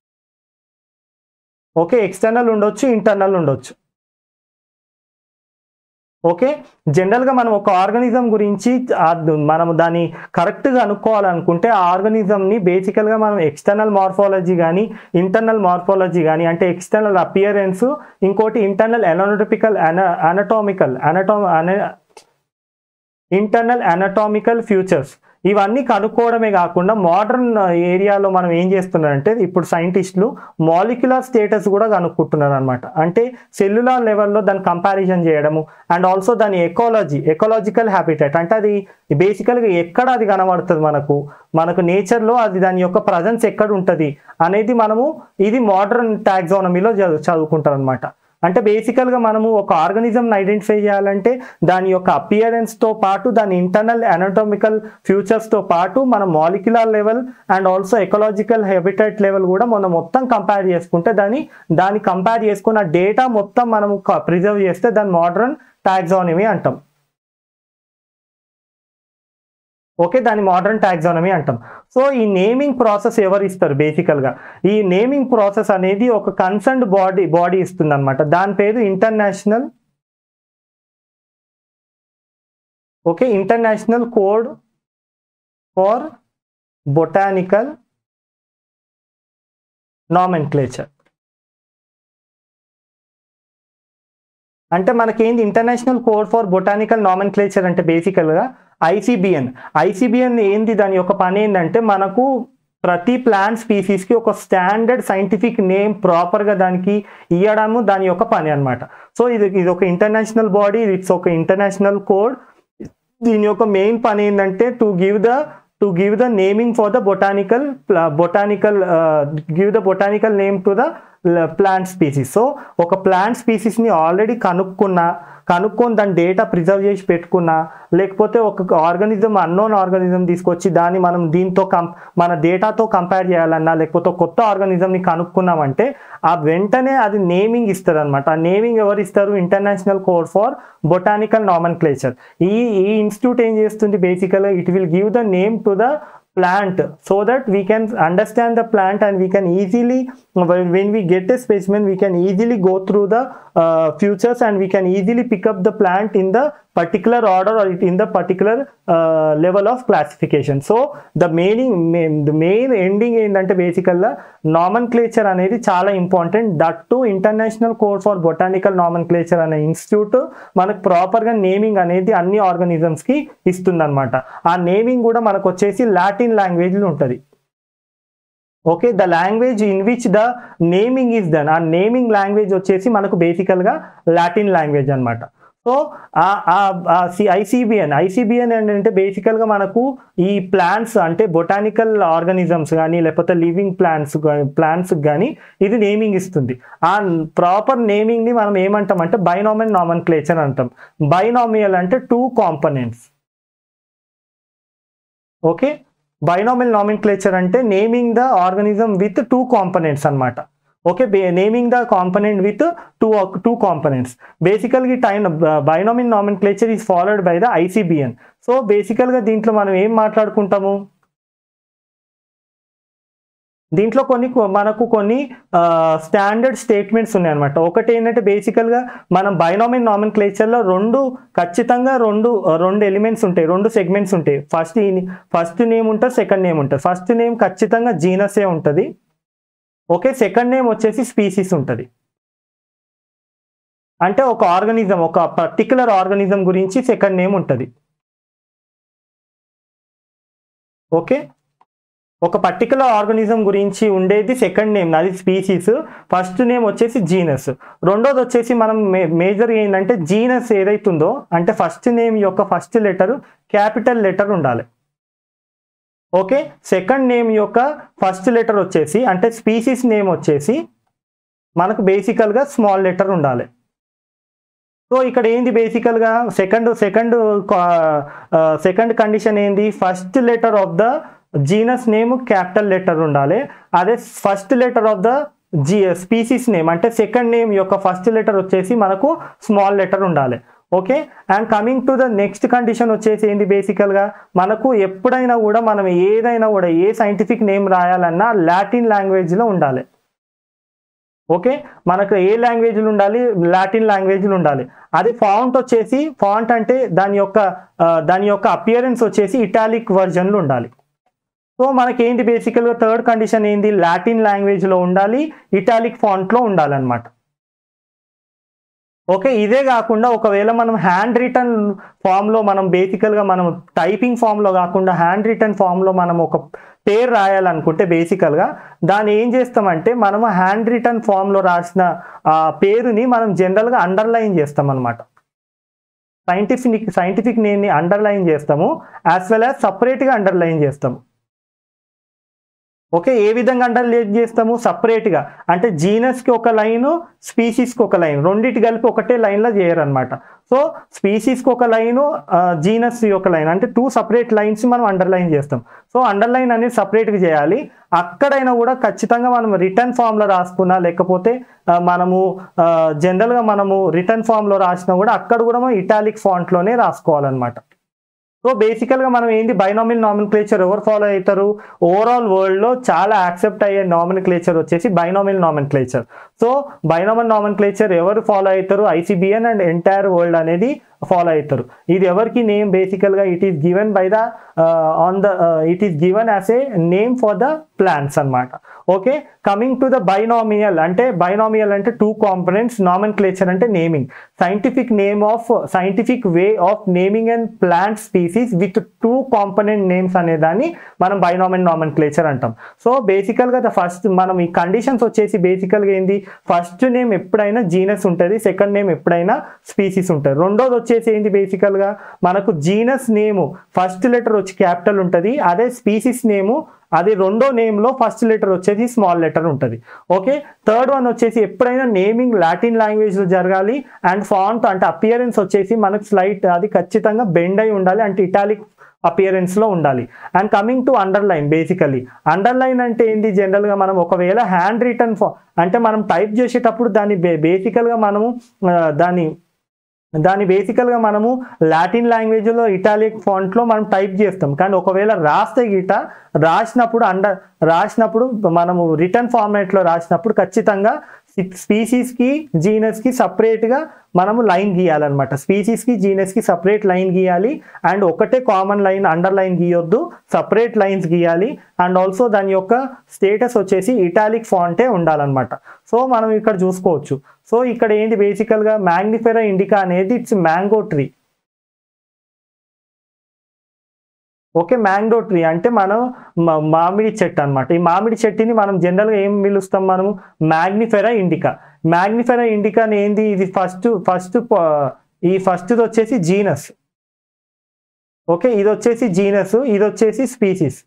ఓకే ఎక్స్టర్నల్ ఉండొచ్చు ఇంటర్నల్ ఉండొచ్చు ఓకే జనరల్గా మనం ఒక ఆర్గానిజం గురించి ఆ ద- మనం దాన్ని కరెక్ట్గా అనుకోవాలనుకుంటే ఆ ఆర్గానిజంని బేసికల్గా మనం ఎక్స్టర్నల్ మార్ఫాలజీ కానీ ఇంటర్నల్ మార్ఫాలజీ కానీ అంటే ఎక్స్టర్నల్ అపియరెన్స్ ఇంకోటి ఇంటర్నల్ అనోటిపికల్ అన అనటామికల్ అనటో అన ఇంటర్నల్ అనటామికల్ ఫ్యూచర్స్ ఇవన్నీ కనుక్కోవడమే కాకుండా మోడర్న్ ఏరియాలో మనం ఏం చేస్తున్నారంటే ఇప్పుడు సైంటిస్టులు మాలిక్యులర్ స్టేటస్ కూడా కనుక్కుంటున్నారు అనమాట అంటే సెల్యులార్ లెవెల్లో దాన్ని కంపారిజన్ చేయడము అండ్ ఆల్సో దాని ఎకాలజీ ఎకాలజికల్ హ్యాబిటెట్ అంటే అది బేసికల్గా ఎక్కడ అది కనబడుతుంది మనకు మనకు నేచర్లో అది దాని యొక్క ప్రజెన్స్ ఎక్కడ ఉంటుంది అనేది మనము ఇది మోడర్న్ టాక్సానమీలో చదువు చదువుకుంటారు అనమాట అంటే బేసికల్గా మనము ఒక ఆర్గానిజంని ఐడెంటిఫై చేయాలంటే దాని యొక్క అపియరెన్స్తో పాటు దాని ఇంటర్నల్ అనటోమికల్ ఫ్యూచర్స్తో పాటు మన molecular level and also ecological habitat level కూడా మనం మొత్తం కంపేర్ చేసుకుంటే దాన్ని దాన్ని కంపేర్ చేసుకున్న డేటా మొత్తం మనము ప్రిజర్వ్ చేస్తే దాన్ని మోడర్న్ టాక్సానమీ అంటాం ఓకే దాన్ని మోడర్న్ టాక్సానమీ అంటాం సో ఈ నేమింగ్ ప్రాసెస్ ఎవరు ఇస్తారు బేసికల్గా ఈ నేమింగ్ ప్రాసెస్ అనేది ఒక కన్సర్న్డ్ బాడీ బాడీ ఇస్తుంది అనమాట దాని పేరు international okay international code for botanical nomenclature అంటే మనకేంది international code for botanical nomenclature అంటే బేసికల్గా ఐసిబిఎన్ ఐసిబిఎన్ ఏంది దాని యొక్క పని ఏంటంటే మనకు ప్రతి ప్లాంట్ స్పీసీస్కి ఒక స్టాండర్డ్ సైంటిఫిక్ నేమ్ ప్రాపర్గా దానికి ఇవ్వడము దాని యొక్క పని అన్నమాట సో ఇది ఇది ఒక ఇంటర్నేషనల్ బాడీ ఇట్స్ ఒక ఇంటర్నేషనల్ కోడ్ దీని యొక్క మెయిన్ పని ఏంటంటే to give the to give the naming for the botanical botanical give the botanical name to the plant species so ఒక ప్లాంట్ స్పీసీస్ని ఆల్రెడీ కనుక్కున్నా కనుక్కొని దాని డేటా ప్రిజర్వ్ చేసి పెట్టుకున్నా లేకపోతే ఒక ఆర్గానిజం అన్నోన్ ఆర్గానిజం తీసుకొచ్చి దాన్ని మనం దీంతో కం మన డేటాతో కంపేర్ చేయాలన్నా లేకపోతే ఒక కొత్త ఆర్గానిజంని కనుక్కున్నామంటే ఆ వెంటనే అది నేమింగ్ ఇస్తారు అనమాట ఆ నేమింగ్ ఎవరు ఇస్తారు international code for botanical nomenclature ఈ ఈ ఇన్స్టిట్యూట్ ఏం చేస్తుంది బేసికల్గా it will give the name to the plant so that we can understand the plant and we can easily when, when we get a specimen we can easily go through the uh, futures and we can easily pick up the plant in the particular order or in the particular uh, level of classification so the meaning main, the main ending ఏంటంటే బేసికల్గా నామన్ క్లేచర్ అనేది చాలా important that to international code for botanical nomenclature అనే ఇన్స్టిట్యూట్ మనకు ప్రాపర్గా నేమింగ్ అనేది అన్ని ఆర్గానిజమ్స్కి ఇస్తుంది అనమాట ఆ నేమింగ్ కూడా మనకు వచ్చేసి లాటిన్ లాంగ్వేజ్లో ఉంటుంది okay the language in which the naming is done ఆ నేమింగ్ లాంగ్వేజ్ వచ్చేసి మనకు బేసికల్గా లాటిన్ లాంగ్వేజ్ అనమాట సో ఐసీబిఎన్ ఐసీబిఎన్ ఏంటంటే బేసికల్గా మనకు ఈ ప్లాంట్స్ అంటే బొటానికల్ ఆర్గానిజమ్స్ కానీ లేకపోతే లివింగ్ ప్లాంట్స్ ప్లాంట్స్ కానీ ఇది నేమింగ్ ఇస్తుంది ఆ ప్రాపర్ నేమింగ్ని మనం ఏమంటాం అంటే బైనామియల్ నామన్ క్లేచర్ అంటాం బైనామియల్ అంటే two components okay binomial nomenclature అంటే naming the organism with two components అనమాట okay naming the component with two two components బేసికల్గా ఈ time binomial nomenclature is followed by the ICBN so బేసికల్గా దీంట్లో మనం ఏం మాట్లాడుకుంటాము దీంట్లో కొన్ని కొ- మనకు కొన్ని స్టాండర్డ్ స్టేట్మెంట్స్ ఉన్నాయన్నమాట ఒకటి ఏంటంటే బేసికల్గా మనం బైనామిన్ నామిన్ క్లేచర్లో రెండు ఖచ్చితంగా రెండు ఆ, రెండు ఎలిమెంట్స్ ఉంటాయి రెండు సెగ్మెంట్స్ ఉంటాయి ఫస్ట్ ఫస్ట్ నేమ్ ఉంటుంది సెకండ్ నేమ్ ఉంటుంది ఫస్ట్ నేమ్ ఖచ్చితంగా జీనసే ఉంటుంది ఓకే సెకండ్ నేమ్ వచ్చేసి స్పీసీస్ ఉంటుంది అంటే ఒక ఆర్గనిజం ఒక పర్టికులర్ ఆర్గనిజం గురించి సెకండ్ నేమ్ ఉంటుంది ఓకే ఒక పర్టికులర్ ఆర్గనిజం గురించి ఉండేది సెకండ్ నేమ్ అది స్పీసీస్ ఫస్ట్ నేమ్ వచ్చేసి జీనస్ రెండోది వచ్చేసి మనం మే మేజర్ ఏంటంటే జీనస్ ఏదైతుందో అంటే ఫస్ట్ నేమ్ యొక్క ఫస్ట్ లెటర్ క్యాపిటల్ లెటర్ ఉండాలి ఓకే సెకండ్ నేమ్ యొక్క ఫస్ట్ లెటర్ వచ్చేసి అంటే స్పీసీస్ నేమ్ వచ్చేసి మనకు బేసికల్గా స్మాల్ లెటర్ ఉండాలి సో ఇక్కడ ఏంది బేసికల్గా సెకండ్ సెకండ్ సెకండ్ కండిషన్ ఏంది first letter of the genus name capital letter ఉండాలి అదే ఫస్ట్ లెటర్ ఆఫ్ ద జీ స్పీసీస్ నేమ్ అంటే సెకండ్ నేమ్ యొక్క ఫస్ట్ లెటర్ వచ్చేసి మనకు స్మాల్ లెటర్ ఉండాలి okay and coming to the next condition వచ్చేసి ఏంటి బేసికల్గా మనకు ఎప్పుడైనా కూడా మనం ఏదైనా కూడా ఏ సైంటిఫిక్ నేమ్ రాయాలన్నా లాటిన్ లాంగ్వేజ్లో ఉండాలి ఓకే మనకు ఏ లాంగ్వేజ్లు ఉండాలి లాటిన్ లాంగ్వేజ్లు ఉండాలి అది ఫాంట్ వచ్చేసి ఫాంట్ అంటే దాని యొక్క ఆ, దాని యొక్క అపియరెన్స్ వచ్చేసి ఇటాలిక్ వర్జన్లు ఉండాలి సో మనకి ఏంటి బేసికల్గా థర్డ్ కండిషన్ ఏంది లాటిన్ లాంగ్వేజ్లో ఉండాలి ఇటాలిక్ ఫాంట్లో ఉండాలన్నమాట ఓకే ఇదే కాకుండా ఒకవేళ మనం హ్యాండ్ రిటర్న్ ఫామ్లో మనం బేసికల్గా మనం టైపింగ్ ఫామ్లో కాకుండా హ్యాండ్ రిటర్న్ ఫామ్లో మనం ఒక పేరు రాయాలనుకుంటే బేసికల్గా దాన్ని ఏం చేస్తామంటే మనం హ్యాండ్ రిటర్న్ ఫామ్లో రాసిన ఆ పేరుని మనం జనరల్గా అండర్లైన్ చేస్తాం అనమాట సైంటిఫిక్ సైంటిఫిక్ నేమ్ని అండర్లైన్ చేస్తాము యాజ్ వెల్ యాజ్ సపరేట్గా అండర్లైన్ చేస్తాము ఓకే ఏ విధంగా అండర్లైన్ చేస్తాము సపరేట్గా అంటే జీనస్కి ఒక లైన్ స్పీసీస్కి ఒక లైన్ రెండింటి కలిపి ఒకటే లైన్లో చేయరనమాట సో స్పీసీస్కి ఒక లైను జీనస్ ఒక లైన్ అంటే టూ సపరేట్ లైన్స్ మనం అండర్లైన్ చేస్తాం సో అండర్లైన్ అనేది సపరేట్గా చేయాలి అక్కడైనా కూడా ఖచ్చితంగా మనం రిటర్న్ ఫామ్లో రాసుకున్నా లేకపోతే ఆ, మనము జనరల్గా మనము రిటర్న్ ఫామ్లో రాసినా కూడా అక్కడ కూడా మనం ఇటాలిక్ ఫాంట్లోనే రాసుకోవాలన్నమాట సో బేసికల్గా మనం ఏంటి బైనామిల్ నామిన్క్లేచర్ ఎవరు ఫాలో అవుతారు ఓవరాల్ వరల్డ్లో చాలా యాక్సెప్ట్ అయ్యే నామిన్క్లేచర్ వచ్చేసి binomial nomenclature so binomial nomenclature ఎవరు ఫాలో అవుతారు ఐసీబిఎన్ అండ్ ఎంటైర్ వరల్డ్ అనేది ఫాలో అవుతారు ఇది ఎవరికి నేమ్ బేసికల్గా it is given by the on the it is given as a name for the plants అన్నమాట okay coming to the binomial అంటే బైనామియల్ అంటే టూ కాంపనెంట్స్ నామన్ క్లేచర్ అంటే naming scientific name of scientific way of naming and plant species with two component names అనే దాన్ని మనం బైనామిన్ నామన్ క్లేచర్ అంటాం సో బేసికల్గా ద ఫస్ట్ మనం ఈ కండిషన్స్ వచ్చేసి బేసికల్గా ఏంది ఫస్ట్ నేమ్ ఎప్పుడైనా జీనస్ ఉంటుంది సెకండ్ నేమ్ ఎప్పుడైనా స్పీసీస్ ఉంటుంది రెండోది వచ్చేసి ఏంటి బేసికల్గా మనకు జీనస్ నేము ఫస్ట్ లెటర్ వచ్చి క్యాపిటల్ ఉంటుంది అదే స్పీసీస్ నేము అది రెండో నేమ్లో ఫస్ట్ లెటర్ వచ్చేసి స్మాల్ లెటర్ ఉంటుంది ఓకే థర్డ్ వన్ వచ్చేసి ఎప్పుడైనా నేమింగ్ లాటిన్ లాంగ్వేజ్లో జరగాలి అండ్ ఫాంట్ అంటే అపియరెన్స్ వచ్చేసి మనకు స్లైట్ అది ఖచ్చితంగా బెండ్ అయి ఉండాలి అంటే ఇటాలిక్ అపియరెన్స్లో ఉండాలి and coming to underline basically underline అంటే ఏంటి జనరల్గా మనం ఒకవేళ హ్యాండ్ రిటర్న్ అంటే మనం టైప్ చేసేటప్పుడు దాన్ని బే బేసికల్గా మనము ఆ, దాన్ని దాన్ని బేసికల్గా మనము లాటిన్ లాంగ్వేజ్లో ఇటాలిక్ ఫాంట్లో మనం టైప్ చేస్తాం కానీ ఒకవేళ రాస్తే గిట రాసినప్పుడు అండర్ రాసినప్పుడు మనము రిటర్న్ ఫార్మాట్లో రాసినప్పుడు ఖచ్చితంగా స్పీసీస్కి జీనస్కి సపరేట్గా మనము లైన్ గీయాలన్నమాట స్పీసీస్కి జీనస్కి సపరేట్ లైన్ గీయాలి అండ్ ఒకటే కామన్ లైన్ అండర్ లైన్ గీయొద్దు సపరేట్ లైన్స్ గీయాలి అండ్ ఆల్సో దాని యొక్క స్టేటస్ వచ్చేసి ఇటాలిక్ ఫాంటే ఉండాలన్నమాట సో మనం ఇక్కడ చూసుకోవచ్చు సో ఇక్కడ ఏంటి బేసికల్గా మ్యాగ్నిఫెరా ఇండికా అనేది it's mango tree okay mango tree అంటే మనం మా- మామిడి చెట్టు అన్నమాట ఈ మామిడి చెట్టుని మనం జనరల్గా ఏం పిలుస్తాం మనము మ్యాగ్నిఫెరా ఇండికా మ్యాగ్నిఫెరా ఇండికా ఏంది ఇది ఫస్ట్ ఫస్ట్ ఈ ఫస్ట్ వచ్చేసి జీనస్ ఓకే ఇది వచ్చేసి జీనస్ ఇది వచ్చేసి స్పీసీస్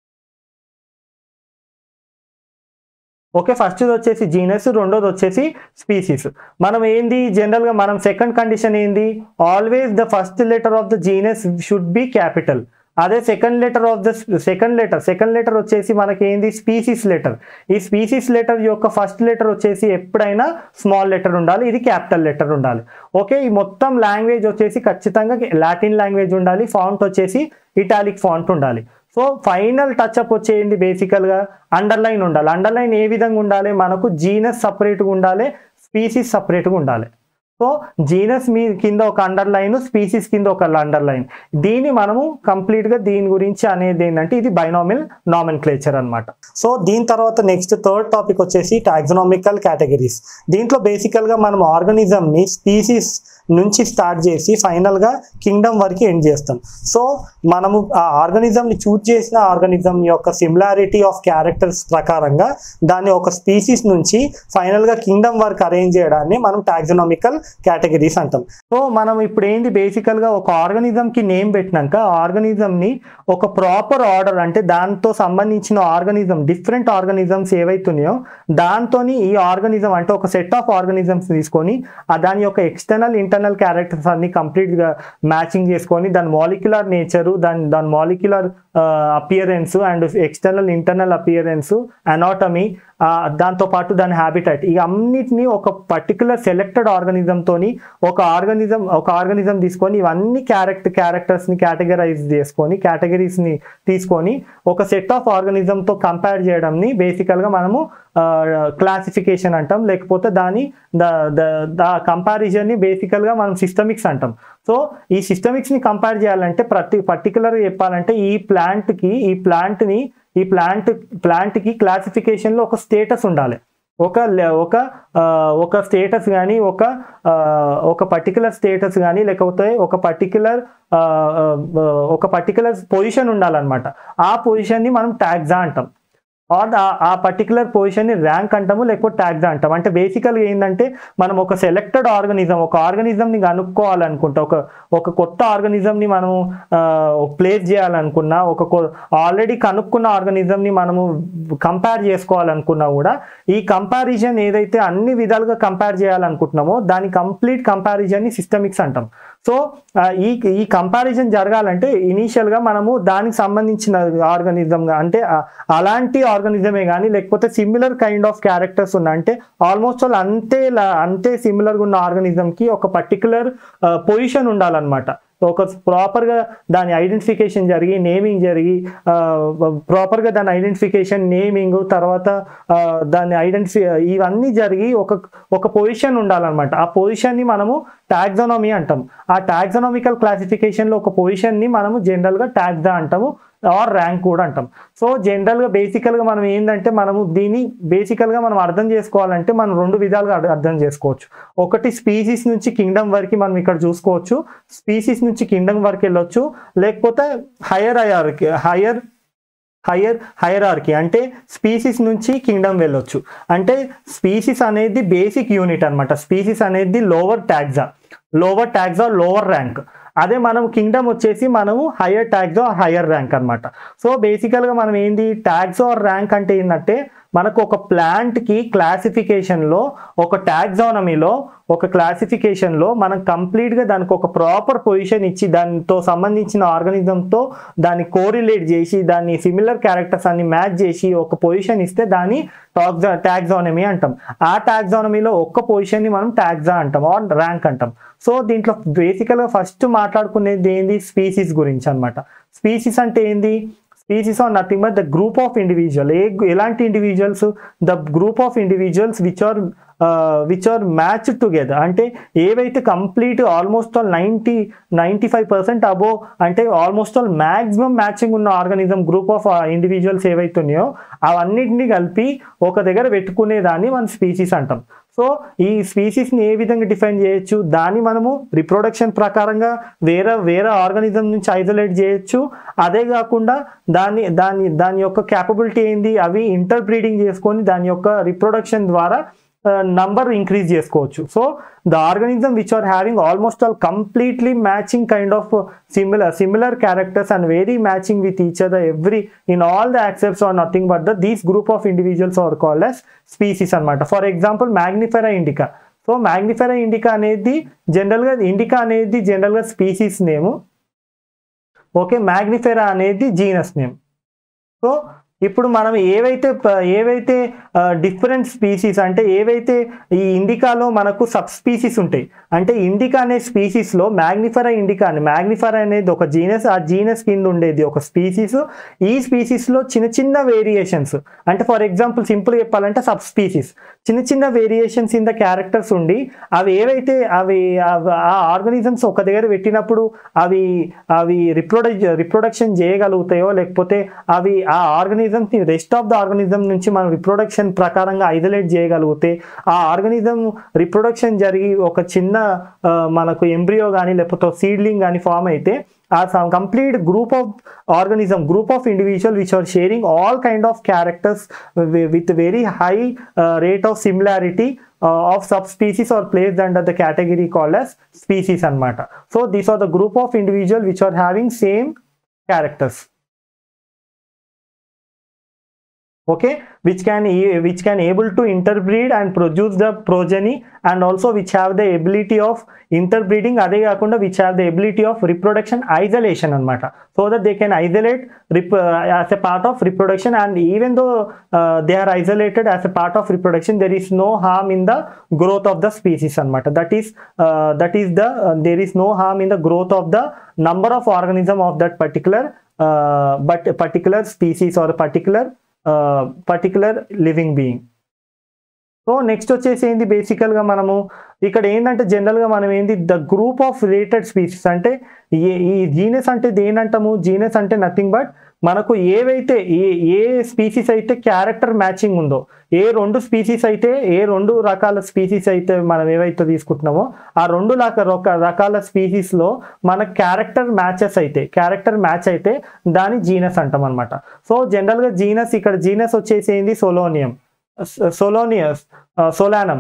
ఓకే ఫస్ట్ వచ్చేసి జీనస్ రెండోది వచ్చేసి స్పీసీస్ మనం ఏంది జనరల్గా మనం సెకండ్ కండిషన్ ఏంది always the first letter of the genus should be capital అదే second letter of the second letter second letter వచ్చేసి మనకి ఏంది స్పీసీస్ లెటర్ ఈ స్పీసీస్ లెటర్ యొక్క ఫస్ట్ లెటర్ వచ్చేసి ఎప్పుడైనా స్మాల్ లెటర్ ఉండాలి ఇది క్యాపిటల్ లెటర్ ఉండాలి ఓకే ఈ మొత్తం లాంగ్వేజ్ వచ్చేసి ఖచ్చితంగా లాటిన్ లాంగ్వేజ్ ఉండాలి ఫాంట్ వచ్చేసి ఇటాలిక్ ఫాంట్ ఉండాలి సో ఫైనల్ టచ్అప్ వచ్చేయండి బేసికల్గా అండర్లైన్ ఉండాలి అండర్లైన్ ఏ విధంగా ఉండాలి మనకు జీనస్ సపరేట్గా ఉండాలి స్పీసీస్ సపరేట్గా ఉండాలి సో జీనస్ మీ కింద ఒక అండర్లైన్ స్పీసీస్ కింద ఒక అండర్లైన్ దీన్ని మనము కంప్లీట్గా దీని గురించి అనేది ఏంటంటే ఇది బైనామిల్ నామన్ క్లేచర్ అనమాట సో దీని తర్వాత నెక్స్ట్ థర్డ్ టాపిక్ వచ్చేసి టాక్సనామికల్ కేటగిరీస్ దీంట్లో బేసికల్గా మనం ఆర్గనిజంని స్పీసీస్ నుంచి స్టార్ట్ చేసి ఫైనల్గా కింగ్డమ్ వరకు ఎండ్ చేస్తాం సో మనము ఆ ఆర్గనిజంని చూజ్ చేసిన ఆర్గనిజం యొక్క సిమిలారిటీ ఆఫ్ క్యారెక్టర్స్ ప్రకారంగా దాన్ని ఒక స్పీసీస్ నుంచి ఫైనల్గా కింగ్డమ్ వరకు అరేంజ్ చేయడాన్ని మనం టాక్సనామికల్ కేటగిరీస్ అంటాం సో మనం ఇప్పుడు ఏంది బేసికల్గా ఒక ఆర్గనిజంకి నేమ్ పెట్టినాక ఆర్గనిజంని ఒక ప్రాపర్ ఆర్డర్ అంటే దాంతో సంబంధించిన ఆర్గనిజం డిఫరెంట్ ఆర్గనిజమ్స్ ఏవైతున్నాయో దాంతో ఈ ఆర్గనిజం అంటే ఒక సెట్ ఆఫ్ ఆర్గనిజమ్స్ తీసుకొని ఆ దాని యొక్క ఎక్స్టర్నల్ ఇంటర్నల్ క్యారెక్టర్స్ అన్ని కంప్లీట్గా మ్యాచింగ్ చేసుకొని దాని మాలిక్యులర్ నేచరు దాని దాని molecular appearance and external internal appearance anatomy దాంతో పాటు దాని హ్యాబిటైట్ ఇక అన్నిటినీ ఒక పర్టికులర్ సెలెక్టెడ్ ఆర్గనిజంతోని ఒక ఆర్గనిజం ఒక ఆర్గనిజం తీసుకొని ఇవన్నీ క్యారెక్టర్ క్యారెక్టర్స్ని కేటగరైజ్ చేసుకొని కేటగిరీస్ని తీసుకొని ఒక సెట్ ఆఫ్ ఆర్గనిజంతో కంపేర్ చేయడంని బేసికల్గా మనము క్లాసిఫికేషన్ అంటాం లేకపోతే దాని ద కంపారిజన్ని బేసికల్గా మనం సిస్టమిక్స్ అంటాం సో ఈ సిస్టమిక్స్ని కంపేర్ చేయాలంటే ప్రతి పర్టికులర్గా చెప్పాలంటే ఈ ప్లాంట్కి ఈ ప్లాంట్ని ఈ ప్లాంట్ ప్లాంట్కి క్లాసిఫికేషన్లో ఒక స్టేటస్ ఉండాలి ఒక లె- ఒక ఆ, ఒక స్టేటస్ కానీ ఒక ఆ, ఒక పర్టికులర్ స్టేటస్ కానీ లేకపోతే ఒక పర్టికులర్ ఒక పర్టికులర్ పొజిషన్ ఉండాలన్నమాట ఆ పొజిషన్ని మనం ట్యాగ్జా అంటాం ఆర్ ఆ పర్టికులర్ పొజిషన్ని ర్యాంక్ అంటాము లేకపోతే ట్యాగ్జా అంటాం అంటే బేసికల్గా ఏంటంటే మనం ఒక సెలెక్టెడ్ ఆర్గనిజం ఒక ఆర్గనిజంని కనుక్కోవాలనుకుంటా ఒక ఒక కొత్త ఆర్గనిజంని మనము ప్లేస్ చేయాలనుకున్నా ఒక ఆల్రెడీ కనుక్కున్న ఆర్గనిజంని మనము కంపేర్ చేసుకోవాలనుకున్నా కూడా ఈ కంపారిజన్ ఏదైతే అన్ని విధాలుగా కంపేర్ చేయాలనుకుంటున్నామో దాని కంప్లీట్ కంపారిజన్ని సిస్టమిక్స్ అంటాం సో ఈ ఈ కంపారిజన్ జరగాలంటే ఇనీషియల్గా మనము దానికి సంబంధించిన ఆర్గనిజం అంటే ఆ, అలాంటి ఆర్గనిజమే కానీ లేకపోతే సిమిలర్ కైండ్ ఆఫ్ క్యారెక్టర్స్ ఉన్న అంటే ఆల్మోస్ట్ ఆల్ అంతే లా- అంతే సిమిలర్గా ఉన్న ఆర్గనిజంకి ఒక పర్టికులర్ పొజిషన్ ఉండాలన్నమాట ఒక ప్రాపర్గా దాని ఐడెంటిఫికేషన్ జరిగి నేమింగ్ జరిగి ప్రాపర్గా దాని ఐడెంటిఫికేషన్ నేమింగ్ తర్వాత ఆ, దాని ఐడెంటిఫి ఇవన్నీ జరిగి ఒక ఒక పొజిషన్ ఉండాలన్నమాట ఆ పొజిషన్ని మనము టాక్సోనమీ అంటాం ఆ టాక్సోనామికల్ క్లాసిఫికేషన్లో ఒక పొజిషన్ని మనము జనరల్గా టాక్సా అంటాము ఆర్ ర్యాంక్ కూడా అంటాం సో జనరల్గా బేసికల్గా మనం ఏంటంటే మనము దీన్ని బేసికల్గా మనం అర్థం చేసుకోవాలంటే మనం రెండు విధాలుగా అర్థ- అర్థం చేసుకోవచ్చు ఒకటి స్పీసీస్ నుంచి కింగ్డమ్ వరకు మనం ఇక్కడ చూసుకోవచ్చు స్పీసీస్ నుంచి కింగ్డమ్ వరకు వెళ్ళొచ్చు లేకపోతే higher higher higher higher hierarchy అంటే స్పీసీస్ నుంచి కింగ్డమ్ వెళ్ళొచ్చు అంటే స్పీసీస్ అనేది బేసిక్ యూనిట్ అన్నమాట స్పీసీస్ అనేది lower taxa lower taxa lower rank అదే మనం కింగ్డమ్ వచ్చేసి మనము higher taxa or higher rank అనమాట సో బేసికల్గా మనం ఏంది ట్యాగ్స్ ఆర్ ర్యాంక్ అంటే ఏంటంటే మనకు ఒక ప్లాంట్కి క్లాసిఫికేషన్లో ఒక టాక్సానమీలో ఒక క్లాసిఫికేషన్లో మనం కంప్లీట్గా దానికి ఒక ప్రాపర్ పొజిషన్ ఇచ్చి దానితో సంబంధించిన ఆర్గానిజంతో దాన్ని కోరిలేట్ చేసి దాన్ని సిమిలర్ క్యారెక్టర్స్ అన్ని మ్యాచ్ చేసి ఒక పొజిషన్ ఇస్తే దాన్ని టాక్సా టాక్సానమీ అంటాం ఆ టాక్సానమీలో ఒక్క పొజిషన్ని మనం టాక్సా అంటాం ఆర్ ర్యాంక్ అంటాం సో దీంట్లో బేసికల్గా ఫస్ట్ మాట్లాడుకునేది ఏంది స్పీసీస్ గురించి అనమాట స్పీసీస్ అంటే ఏంది species are nothing but the group of individual ఏ ఎలాంటి individuals the group of individuals which are which are match together అంటే ఏవైతే complete almost all ninety ninety five percent అబో అంటే ఆల్మోస్ట్ ఆల్ మ్యాక్సిమం మ్యాచింగ్ ఉన్న ఆర్గానిజం గ్రూప్ ఆఫ్ ఇండివిజువల్స్ ఏవైతే ఉన్నాయో అవన్నిటిని కలిపి ఒక దగ్గర పెట్టుకునేదాన్ని మనం స్పీసీస్ అంటాం సో ఈ స్పీసీస్ని ఏ విధంగా డిఫైన్ చేయొచ్చు దాన్ని మనము రిప్రొడక్షన్ ప్రకారంగా వేరే వేరే ఆర్గానిజం నుంచి ఐసోలేట్ చేయొచ్చు అదే కాకుండా దాన్ని దాని దాని యొక్క క్యాపబిలిటీ ఏంది అవి ఇంటర్ బ్రీడింగ్ చేసుకొని దాని యొక్క రిప్రొడక్షన్ ద్వారా నంబర్ ఇంక్రీజ్ చేసుకోవచ్చు so the organism which are having almost all completely matching kind of similar similar characters and very matching with each other every in all the aspects are nothing but the these group of individuals are called as species అనమాట ఫర్ ఎగ్జాంపుల్ మ్యాగ్నిఫెరా ఇండికా సో మ్యాగ్నిఫెరా ఇండికా అనేది జనరల్గా ఇండికా అనేది జనరల్గా స్పీసీస్ నేము ఓకే మ్యాగ్నిఫెరా అనేది జీనస్ నేమ్ సో ఇప్పుడు మనం ఏవైతే ప- ఏవైతే డిఫరెంట్ స్పీసీస్ అంటే ఏవైతే ఈ ఇండికాలో మనకు సబ్ స్పీసీస్ ఉంటాయి అంటే ఇండికా అనే స్పీసీస్లో మ్యాగ్నిఫరా ఇండికా అని మ్యాగ్నిఫరా అనేది ఒక జీనస్ ఆ జీనస్ కింద ఉండేది ఒక స్పీసీస్ ఈ స్పీసీస్లో చిన్న చిన్న వేరియేషన్స్ అంటే ఫర్ ఎగ్జాంపుల్ సింపుల్ చెప్పాలంటే సబ్ స్పీసీస్ చిన్న చిన్న వేరియేషన్స్ ఇన్ ద క్యారెక్టర్స్ ఉండి అవి ఏవైతే అవి అవ- ఆ ఆర్గనిజమ్స్ ఒక దగ్గర పెట్టినప్పుడు అవి అవి రిప్రొడక్ రిప్రొడక్షన్ చేయగలుగుతాయో లేకపోతే అవి ఆ ఆర్గనిజమ్స్ని రెస్ట్ ఆఫ్ ద ఆర్గనిజం నుంచి మనం రిప్రొడక్షన్ ప్రకారంగా ఐసోలేట్ చేయగలిగితే ఆ ఆర్గనిజం రిప్రొడక్షన్ జరిగి ఒక చిన్న ఆ, మనకు ఎంబ్రియో కానీ లేకపోతే సీడ్లింగ్ కానీ ఫామ్ అయితే ఆ complete group of organism group of individual which are sharing all kind of characters with very high rate of similarity of subspecies are placed under the category called as species అన్నమాట so these are the group of individual which are having same characters okay which can e- which can able to interbreed and produce the progeny and also which have the ability of interbreeding అదే కాకుండా which have the ability of reproduction isolation అన్నమాట so that they can isolate rep- uh, as a part of reproduction and even though uh, they are isolated as a part of reproduction there is no harm in the growth of the species అన్నమాట that is uh, that is the uh, there is no harm in the growth of the number of organism of that particular uh, but particular species or particular particular living being so next వచ్చేసి ఏంది బేసికల్గా మనము ఇక్కడ ఏంటంటే జనరల్గా మనం ఏంది the group of related species అంటే ఏ- ఈ జీనస్ అంటే దేనంటాము జీనస్ అంటే నథింగ్ బట్ మనకు ఏవైతే ఏ ఏ స్పీసీస్ అయితే క్యారెక్టర్ మ్యాచింగ్ ఉందో ఏ రెండు స్పీసీస్ అయితే ఏ రెండు రకాల స్పీసీస్ అయితే మనం ఏవైతే తీసుకుంటున్నామో ఆ రెండు రక రక- రకాల స్పీసీస్లో మన క్యారెక్టర్ మ్యాచెస్ అయితే క్యారెక్టర్ మ్యాచ్ అయితే దాని జీనస్ అంటాం అనమాట సో జనరల్గా జీనస్ ఇక్కడ జీనస్ వచ్చేసి ఏంది సోలోనియం సోలోనియస్ సోలానం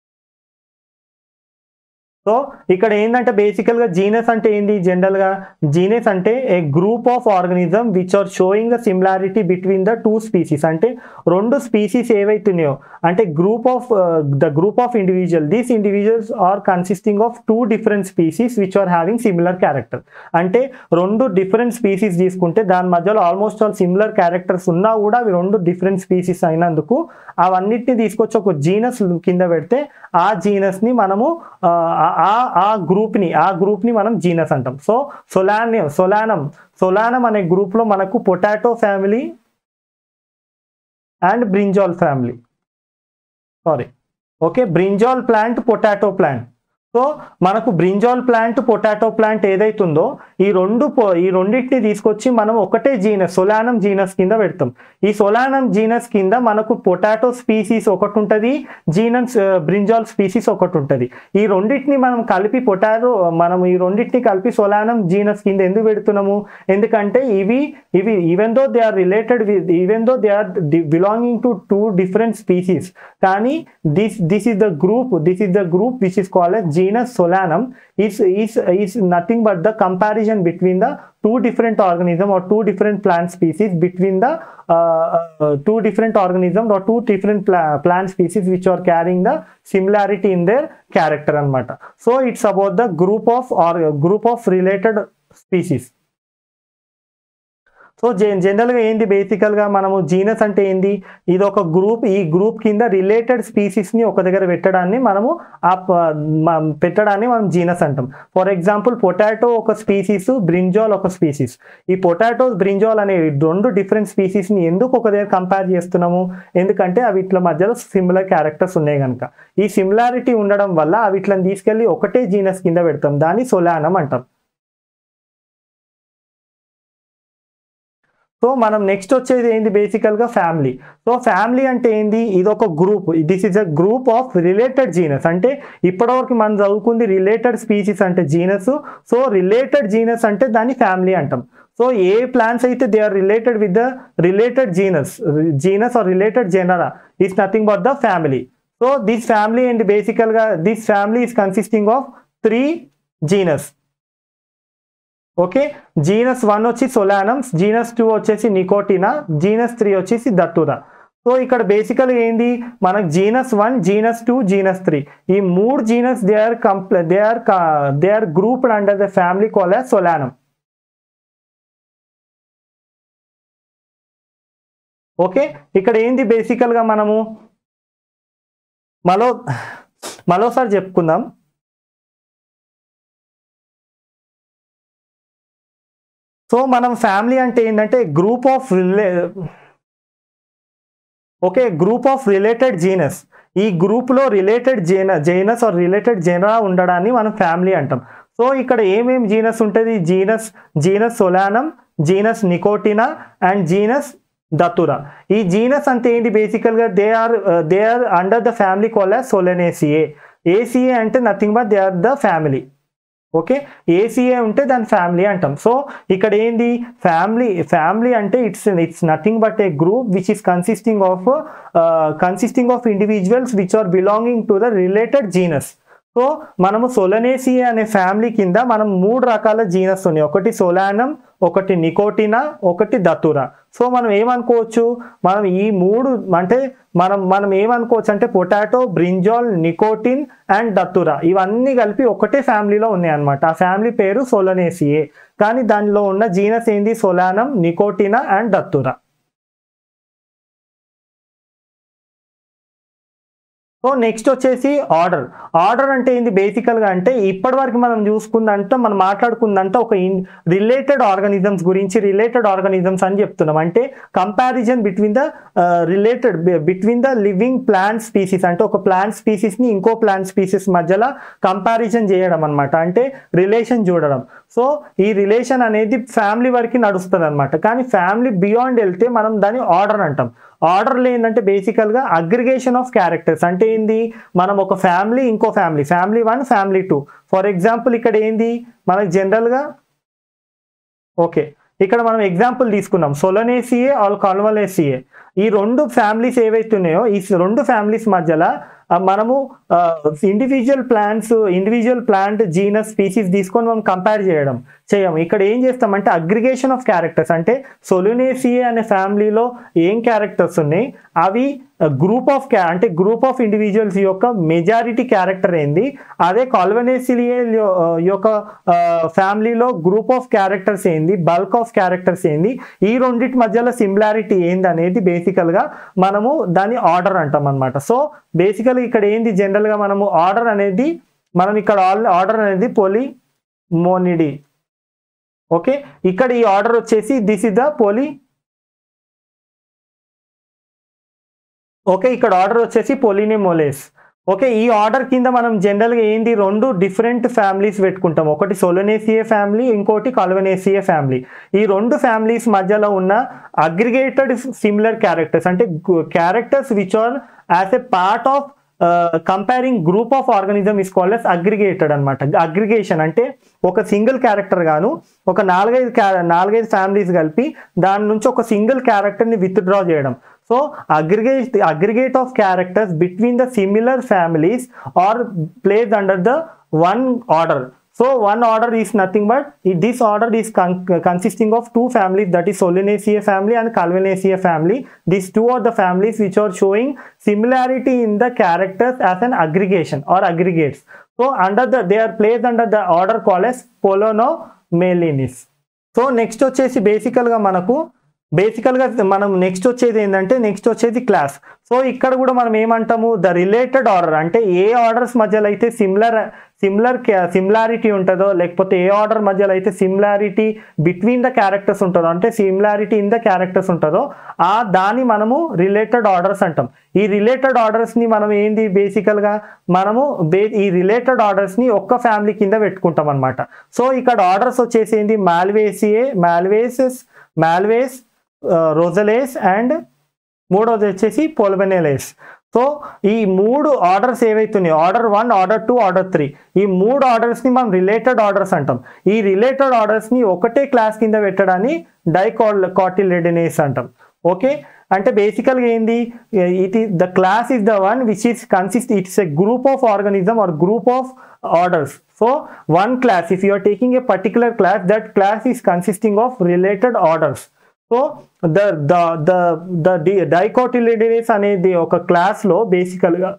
సో ఇక్కడ ఏంటంటే బేసికల్గా జీనస్ అంటే ఏంది జనరల్గా జీనస్ అంటే a group of organism which are showing the similarity between the two species అంటే రెండు స్పీసీస్ ఏవైతున్నాయో అంటే group of the group of individual these individuals are consisting of two different species which are having similar character అంటే రెండు డిఫరెంట్ స్పీసీస్ తీసుకుంటే దాని మధ్యలో ఆల్మోస్ట్ ఆల్ సిమిలర్ క్యారెక్టర్స్ ఉన్నా కూడా అవి రెండు డిఫరెంట్ స్పీసీస్ అయినందుకు అవన్నిటిని తీసుకొచ్చి ఒక జీనస్ కింద పెడితే ఆ జీనస్ని మనము ఆ, ఆ ఆ గ్రూప్ని ఆ గ్రూప్ని మనం జీనస్ అంటాం సో సొలానియం సొలానం సొలానం అనే గ్రూప్లో మనకు potato family and brinjal family sorry okay brinjal plant potato plant so మనకు బ్రింజాల్ ప్లాంట్ పొటాటో ప్లాంట్ ఏదైతుందో ఈ రెండు పొ- ఈ రెండింటిని తీసుకొచ్చి మనం ఒకటే జీనస్ సొలానం జీనస్ కింద పెడతాం ఈ సొలానం జీనస్ కింద మనకు పొటాటో స్పీసీస్ ఒకటి ఉంటుంది జీనస్ బ్రింజాల్ స్పీసీస్ ఒకటి ఉంటుంది ఈ రెండింటిని మనం కలిపి పొటాటో మనం ఈ రెండింటిని కలిపి సొలానం జీనస్ కింద ఎందుకు పెడుతున్నాము ఎందుకంటే ఇవి ఇవి even though they are related with even though they are belonging to two different species కానీ this this is the group this is the group which is called genus genus solanum is is is nothing but the comparison between the two different organism or two different plant species between the uh, uh, two different organisms or two different pla- plant species which are carrying the similarity in their character anamata so it's about the group of or group of related species so జె- జనరల్గా ఏంది బేసికల్గా మనము జీనస్ అంటే ఏంది ఇది ఒక గ్రూప్ ఈ గ్రూప్ కింద రిలేటెడ్ స్పీసీస్ని ఒక దగ్గర పెట్టడాన్ని మనము ఆ ప- మ- పెట్టడాన్ని మనం జీనస్ అంటాం ఫర్ ఎగ్జాంపుల్ పొటాటో ఒక స్పీసీస్ బ్రింజాల్ ఒక స్పీసీస్ ఈ పొటాటో బ్రింజాల్ అనే రెండు డిఫరెంట్ స్పీసీస్ని ఎందుకు ఒక దగ్గర కంపేర్ చేస్తున్నాము ఎందుకంటే అవి ఇట్ల మధ్యలో సిమిలర్ క్యారెక్టర్స్ ఉన్నాయి కనుక ఈ సిమిలారిటీ ఉండడం వల్ల అవి ఇట్లని తీసుకెళ్ళి ఒకటే జీనస్ కింద పెడతాం దాన్ని సొలానం అంటాం సో మనం నెక్స్ట్ వచ్చేది ఏంది బేసికల్గా ఫ్యామిలీ సో ఫ్యామిలీ అంటే ఏంది ఇది ఒక group this is a group of related genus అంటే ఇప్పటివరకు మనం చదువుకుంది రిలేటెడ్ స్పీసీస్ అంటే జీనస్ సో రిలేటెడ్ జీనస్ అంటే దాన్ని ఫ్యామిలీ అంటాం సో ఏ ప్లాంట్స్ అయితే they are related with the related genus genus are related genera is nothing but the family so this family and బేసికల్గా this family is consisting of three genus okay genus one వచ్చి సొలానమ్స్ జీనస్ టూ వచ్చేసి నికోటినా జీనస్ త్రీ వచ్చేసి దట్టురా సో ఇక్కడ బేసికల్ ఏంది మనకు genus one genus two genus three ఈ మూడు జీనస్ దే ఆర్ కంప్ల they are they are grouped under the family call as Solanum okay ఇక్కడ ఏంది బేసికల్గా మనము మరో మరోసారి చెప్పుకుందాం సో మనం ఫ్యామిలీ అంటే ఏంటంటే గ్రూప్ ఆఫ్ రిలే okay group of related genus ఈ గ్రూప్లో రిలేటెడ్ జైన జైనస్ ఆర్ రిలేటెడ్ జైనరా ఉండడాన్ని మనం ఫ్యామిలీ అంటాం సో ఇక్కడ ఏమేమి జీనస్ ఉంటుంది genus genus Solanum genus Nicotiana and genus Datura ఈ జీనస్ అంటే ఏంటి బేసికల్గా they are they are under the family call as Solanaceae aceae అంటే nothing but they are the family okay aceae ఉంటే దాని ఫ్యామిలీ అంటాం సో ఇక్కడ ఏంది ఫ్యామిలీ ఫ్యామిలీ అంటే it's it's nothing but a group which is consisting of consisting of individuals which are belonging to the related genus so మనము సొలనేసియా అనే ఫ్యామిలీ కింద మనం మూడు రకాల జీనస్ ఉన్నాయి ఒకటి సొలానం ఒకటి నికోటినా ఒకటి దతురా సో మనం ఏమనుకోవచ్చు మనం ఈ మూడు అంటే మనం మనం ఏమనుకోవచ్చు అంటే potato brinjal nicotine and Datura ఇవన్నీ కలిపి ఒకటే ఫ్యామిలీలో ఉన్నాయి అనమాట ఆ ఫ్యామిలీ పేరు సోలనేసియే కానీ దానిలో ఉన్న జీనస్ ఏంది Solanum Nicotiana and Datura so next వచ్చేసి ఆర్డర్ ఆర్డర్ అంటే ఏంది బేసికల్గా అంటే ఇప్పటివరకు మనం చూసుకుందంటే మనం మాట్లాడుకుందంటే ఒక రిలేటెడ్ ఆర్గానిజమ్స్ గురించి రిలేటెడ్ ఆర్గానిజమ్స్ అని చెప్తున్నాం అంటే comparison between the related between the living plant species అంటే ఒక ప్లాంట్ స్పీసీస్ని ఇంకో ప్లాంట్ స్పీసీస్ మధ్యలో కంపారిజన్ చేయడం అనమాట అంటే రిలేషన్ చూడడం సో ఈ రిలేషన్ అనేది ఫ్యామిలీ వరకు నడుస్తుంది అనమాట కానీ ఫ్యామిలీ బియాండ్ వెళ్తే మనం దాన్ని ఆర్డర్ అంటాం ఆర్డర్లో ఏంటంటే బేసికల్గా అగ్రిగేషన్ ఆఫ్ క్యారెక్టర్స్ అంటే ఏంది మనం ఒక ఫ్యామిలీ ఇంకో family family one family two for example ఇక్కడ ఏంది మనకి జనరల్గా ఓకే ఇక్కడ మనం ఎగ్జాంపుల్ తీసుకున్నాం సొలనేసియే ఆల్ కాల్వలేసియే ఈ రెండు ఫ్యామిలీస్ ఏవైతే ఉన్నాయో ఈ రెండు ఫ్యామిలీస్ మధ్యలో ఆ, మనము individual plants individual plant genus species తీసుకొని మనం కంపేర్ చేయడం చేయము ఇక్కడ ఏం చేస్తామంటే అగ్రిగేషన్ ఆఫ్ క్యారెక్టర్స్ అంటే సొలునేసియే అనే ఫ్యామిలీలో ఏం క్యారెక్టర్స్ ఉన్నాయి అవి గ్రూప్ ఆఫ్ క్యా అంటే గ్రూప్ ఆఫ్ ఇండివిజువల్స్ యొక్క మెజారిటీ క్యారెక్టర్ ఏంది అదే కాల్వనేసిలియే యొక్క ఫ్యామిలీలో గ్రూప్ ఆఫ్ క్యారెక్టర్స్ ఏంది బల్క్ ఆఫ్ క్యారెక్టర్స్ ఏంది ఈ రెండింటి మధ్యలో సిమిలారిటీ ఏంది అనేది బేసికల్గా మనము దాన్ని ఆర్డర్ అంటాం అనమాట సో బేసికల్గా ఇక్కడ ఏంది జనరల్గా మనము ఆర్డర్ అనేది మనం ఇక్కడ ఆర్డర్ అనేది పోలి మోనిడి ఓకే ఇక్కడ ఈ ఆర్డర్ వచ్చేసి దిస్ ఇస్ ద పోలి ఓకే ఇక్కడ ఆర్డర్ వచ్చేసి పొలినిమోలేస్ ఓకే ఈ ఆర్డర్ కింద మనం జనరల్గా ఏంది రెండు డిఫరెంట్ ఫ్యామిలీస్ పెట్టుకుంటాం ఒకటి సొలనేసియే ఫ్యామిలీ ఇంకోటి కాల్వనేసియే ఫ్యామిలీ ఈ రెండు ఫ్యామిలీస్ మధ్యలో ఉన్న అగ్రిగేటెడ్ సిమిలర్ క్యారెక్టర్స్ అంటే characters which are as a part of comparing group of organism is called as aggregated అనమాట అగ్రిగేషన్ అంటే ఒక సింగిల్ క్యారెక్టర్ గాను ఒక నాలుగైదు క్యా- నాలుగైదు ఫ్యామిలీస్ కలిపి దాని నుంచి ఒక సింగిల్ క్యారెక్టర్ని విత్డ్రా చేయడం so aggregate aggregate of characters between the similar families are place under the one order so one order is nothing but it- this order is con- consisting of two families that is solanaceae family and calvinaceae family these two are the families which are showing similarity in the characters as an aggregation or aggregates so under the they are placed under the order called as polonomelinis so next వచ్చేసి బేసికల్గా మనకు బేసికల్గా మనం నెక్స్ట్ వచ్చేది ఏంటంటే నెక్స్ట్ వచ్చేది క్లాస్ సో ఇక్కడ కూడా మనం ఏమంటాము ద రిలేటెడ్ ఆర్డర్ అంటే ఏ ఆర్డర్స్ మధ్యలో అయితే సిమిలర్ సిమిలర్ సిమిలారిటీ ఉంటుందో లేకపోతే ఏ ఆర్డర్ మధ్యలో అయితే సిమిలారిటీ బిట్వీన్ ద క్యారెక్టర్స్ ఉంటుందో అంటే సిమిలారిటీ ఇన్ ద క్యారెక్టర్స్ ఉంటుందో ఆ దాన్ని మనము రిలేటెడ్ ఆర్డర్స్ అంటాం ఈ రిలేటెడ్ ఆర్డర్స్ని మనం ఏంది బేసికల్గా మనము బే ఈ రిలేటెడ్ ఆర్డర్స్ని ఒక్క ఫ్యామిలీ కింద పెట్టుకుంటాం అనమాట సో ఇక్కడ ఆర్డర్స్ వచ్చేసి ఏంది మాల్వేసియే మాల్వేసెస్ మాల్వేస్ రోజలేస్ అండ్ మూడోది వచ్చేసి పోల్బెనేలేస్ సో ఈ మూడు ఆర్డర్స్ ఏవైతున్నాయి order one order two order three ఈ మూడు ఆర్డర్స్ని మనం రిలేటెడ్ ఆర్డర్స్ అంటాం ఈ రిలేటెడ్ ఆర్డర్స్ని ఒకటే క్లాస్ కింద పెట్టడాన్ని డైకాల్ కాటిలిడెనేస్ అంటాం ఓకే అంటే బేసికల్గా ఏంది ఇట్ ఈ the class is the one which is consist it's a group of organism or group of orders so one class if you are taking a particular class that class is consisting of related orders so the the the the డి డైకోటిలిడేస్ అనేది ఒక క్లాస్లో బేసికల్గా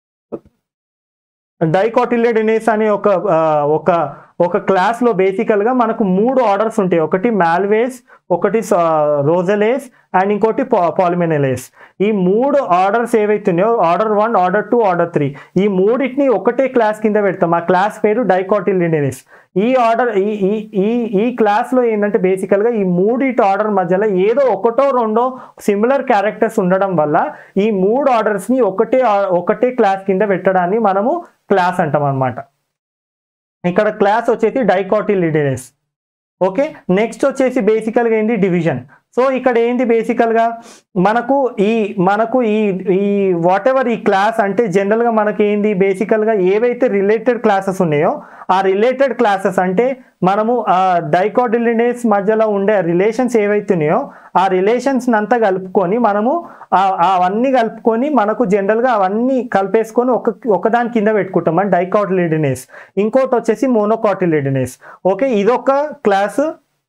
డైకోటిలిడెనేస్ అనే ఒక ఆ, ఒక ఒక క్లాస్లో బేసికల్గా మనకు మూడు ఆర్డర్స్ ఉంటాయి ఒకటి మాల్వేస్ ఒకటి రోజలేస్ అండ్ ఇంకోటి పాలిమెనలేస్ ఈ మూడు ఆర్డర్స్ ఏవైతున్నాయో order one order two order three ఈ మూడింటిని ఒకటే క్లాస్ కింద పెడతాం ఆ క్లాస్ పేరు డైకోటిలిడెనేస్ ఈ ఆర్డర్ ఈ ఈ ఈ ఈ క్లాస్లో ఏంటంటే బేసికల్గా ఈ మూడిటి ఆర్డర్ మధ్యలో ఏదో ఒకటో రెండో సిమిలర్ క్యారెక్టర్స్ ఉండడం వల్ల ఈ మూడు ఆర్డర్స్ని ఒకటే ఆ- ఒకటే క్లాస్ కింద పెట్టడాన్ని మనము క్లాస్ అంటాం అనమాట ఇక్కడ క్లాస్ వచ్చేసి డైకాటిలిడెనెస్ ఓకే నెక్స్ట్ వచ్చేసి బేసికల్గా ఏంటి డివిజన్ సో ఇక్కడ ఏంటి బేసికల్గా మనకు ఈ మనకు ఈ ఈ వాట్ ఎవర్ ఈ క్లాస్ అంటే జనరల్గా మనకి ఏంది బేసికల్గా ఏవైతే రిలేటెడ్ క్లాసెస్ ఉన్నాయో ఆ రిలేటెడ్ క్లాసెస్ అంటే మనము ఆ డైకాటిలిడేస్ మధ్యలో ఉండే రిలేషన్స్ ఏవైతే ఉన్నాయో ఆ రిలేషన్స్ అంతా కలుపుకొని మనము ఆ- అవన్నీ కలుపుకొని మనకు జనరల్గా అవన్నీ కలిపేసుకొని ఒక ఒకదాని కింద పెట్టుకుంటాం అని డైకాటిలిడినేస్ ఇంకోటి వచ్చేసి మోనోకాటిలిడినేస్ ఓకే ఇదొక క్లాస్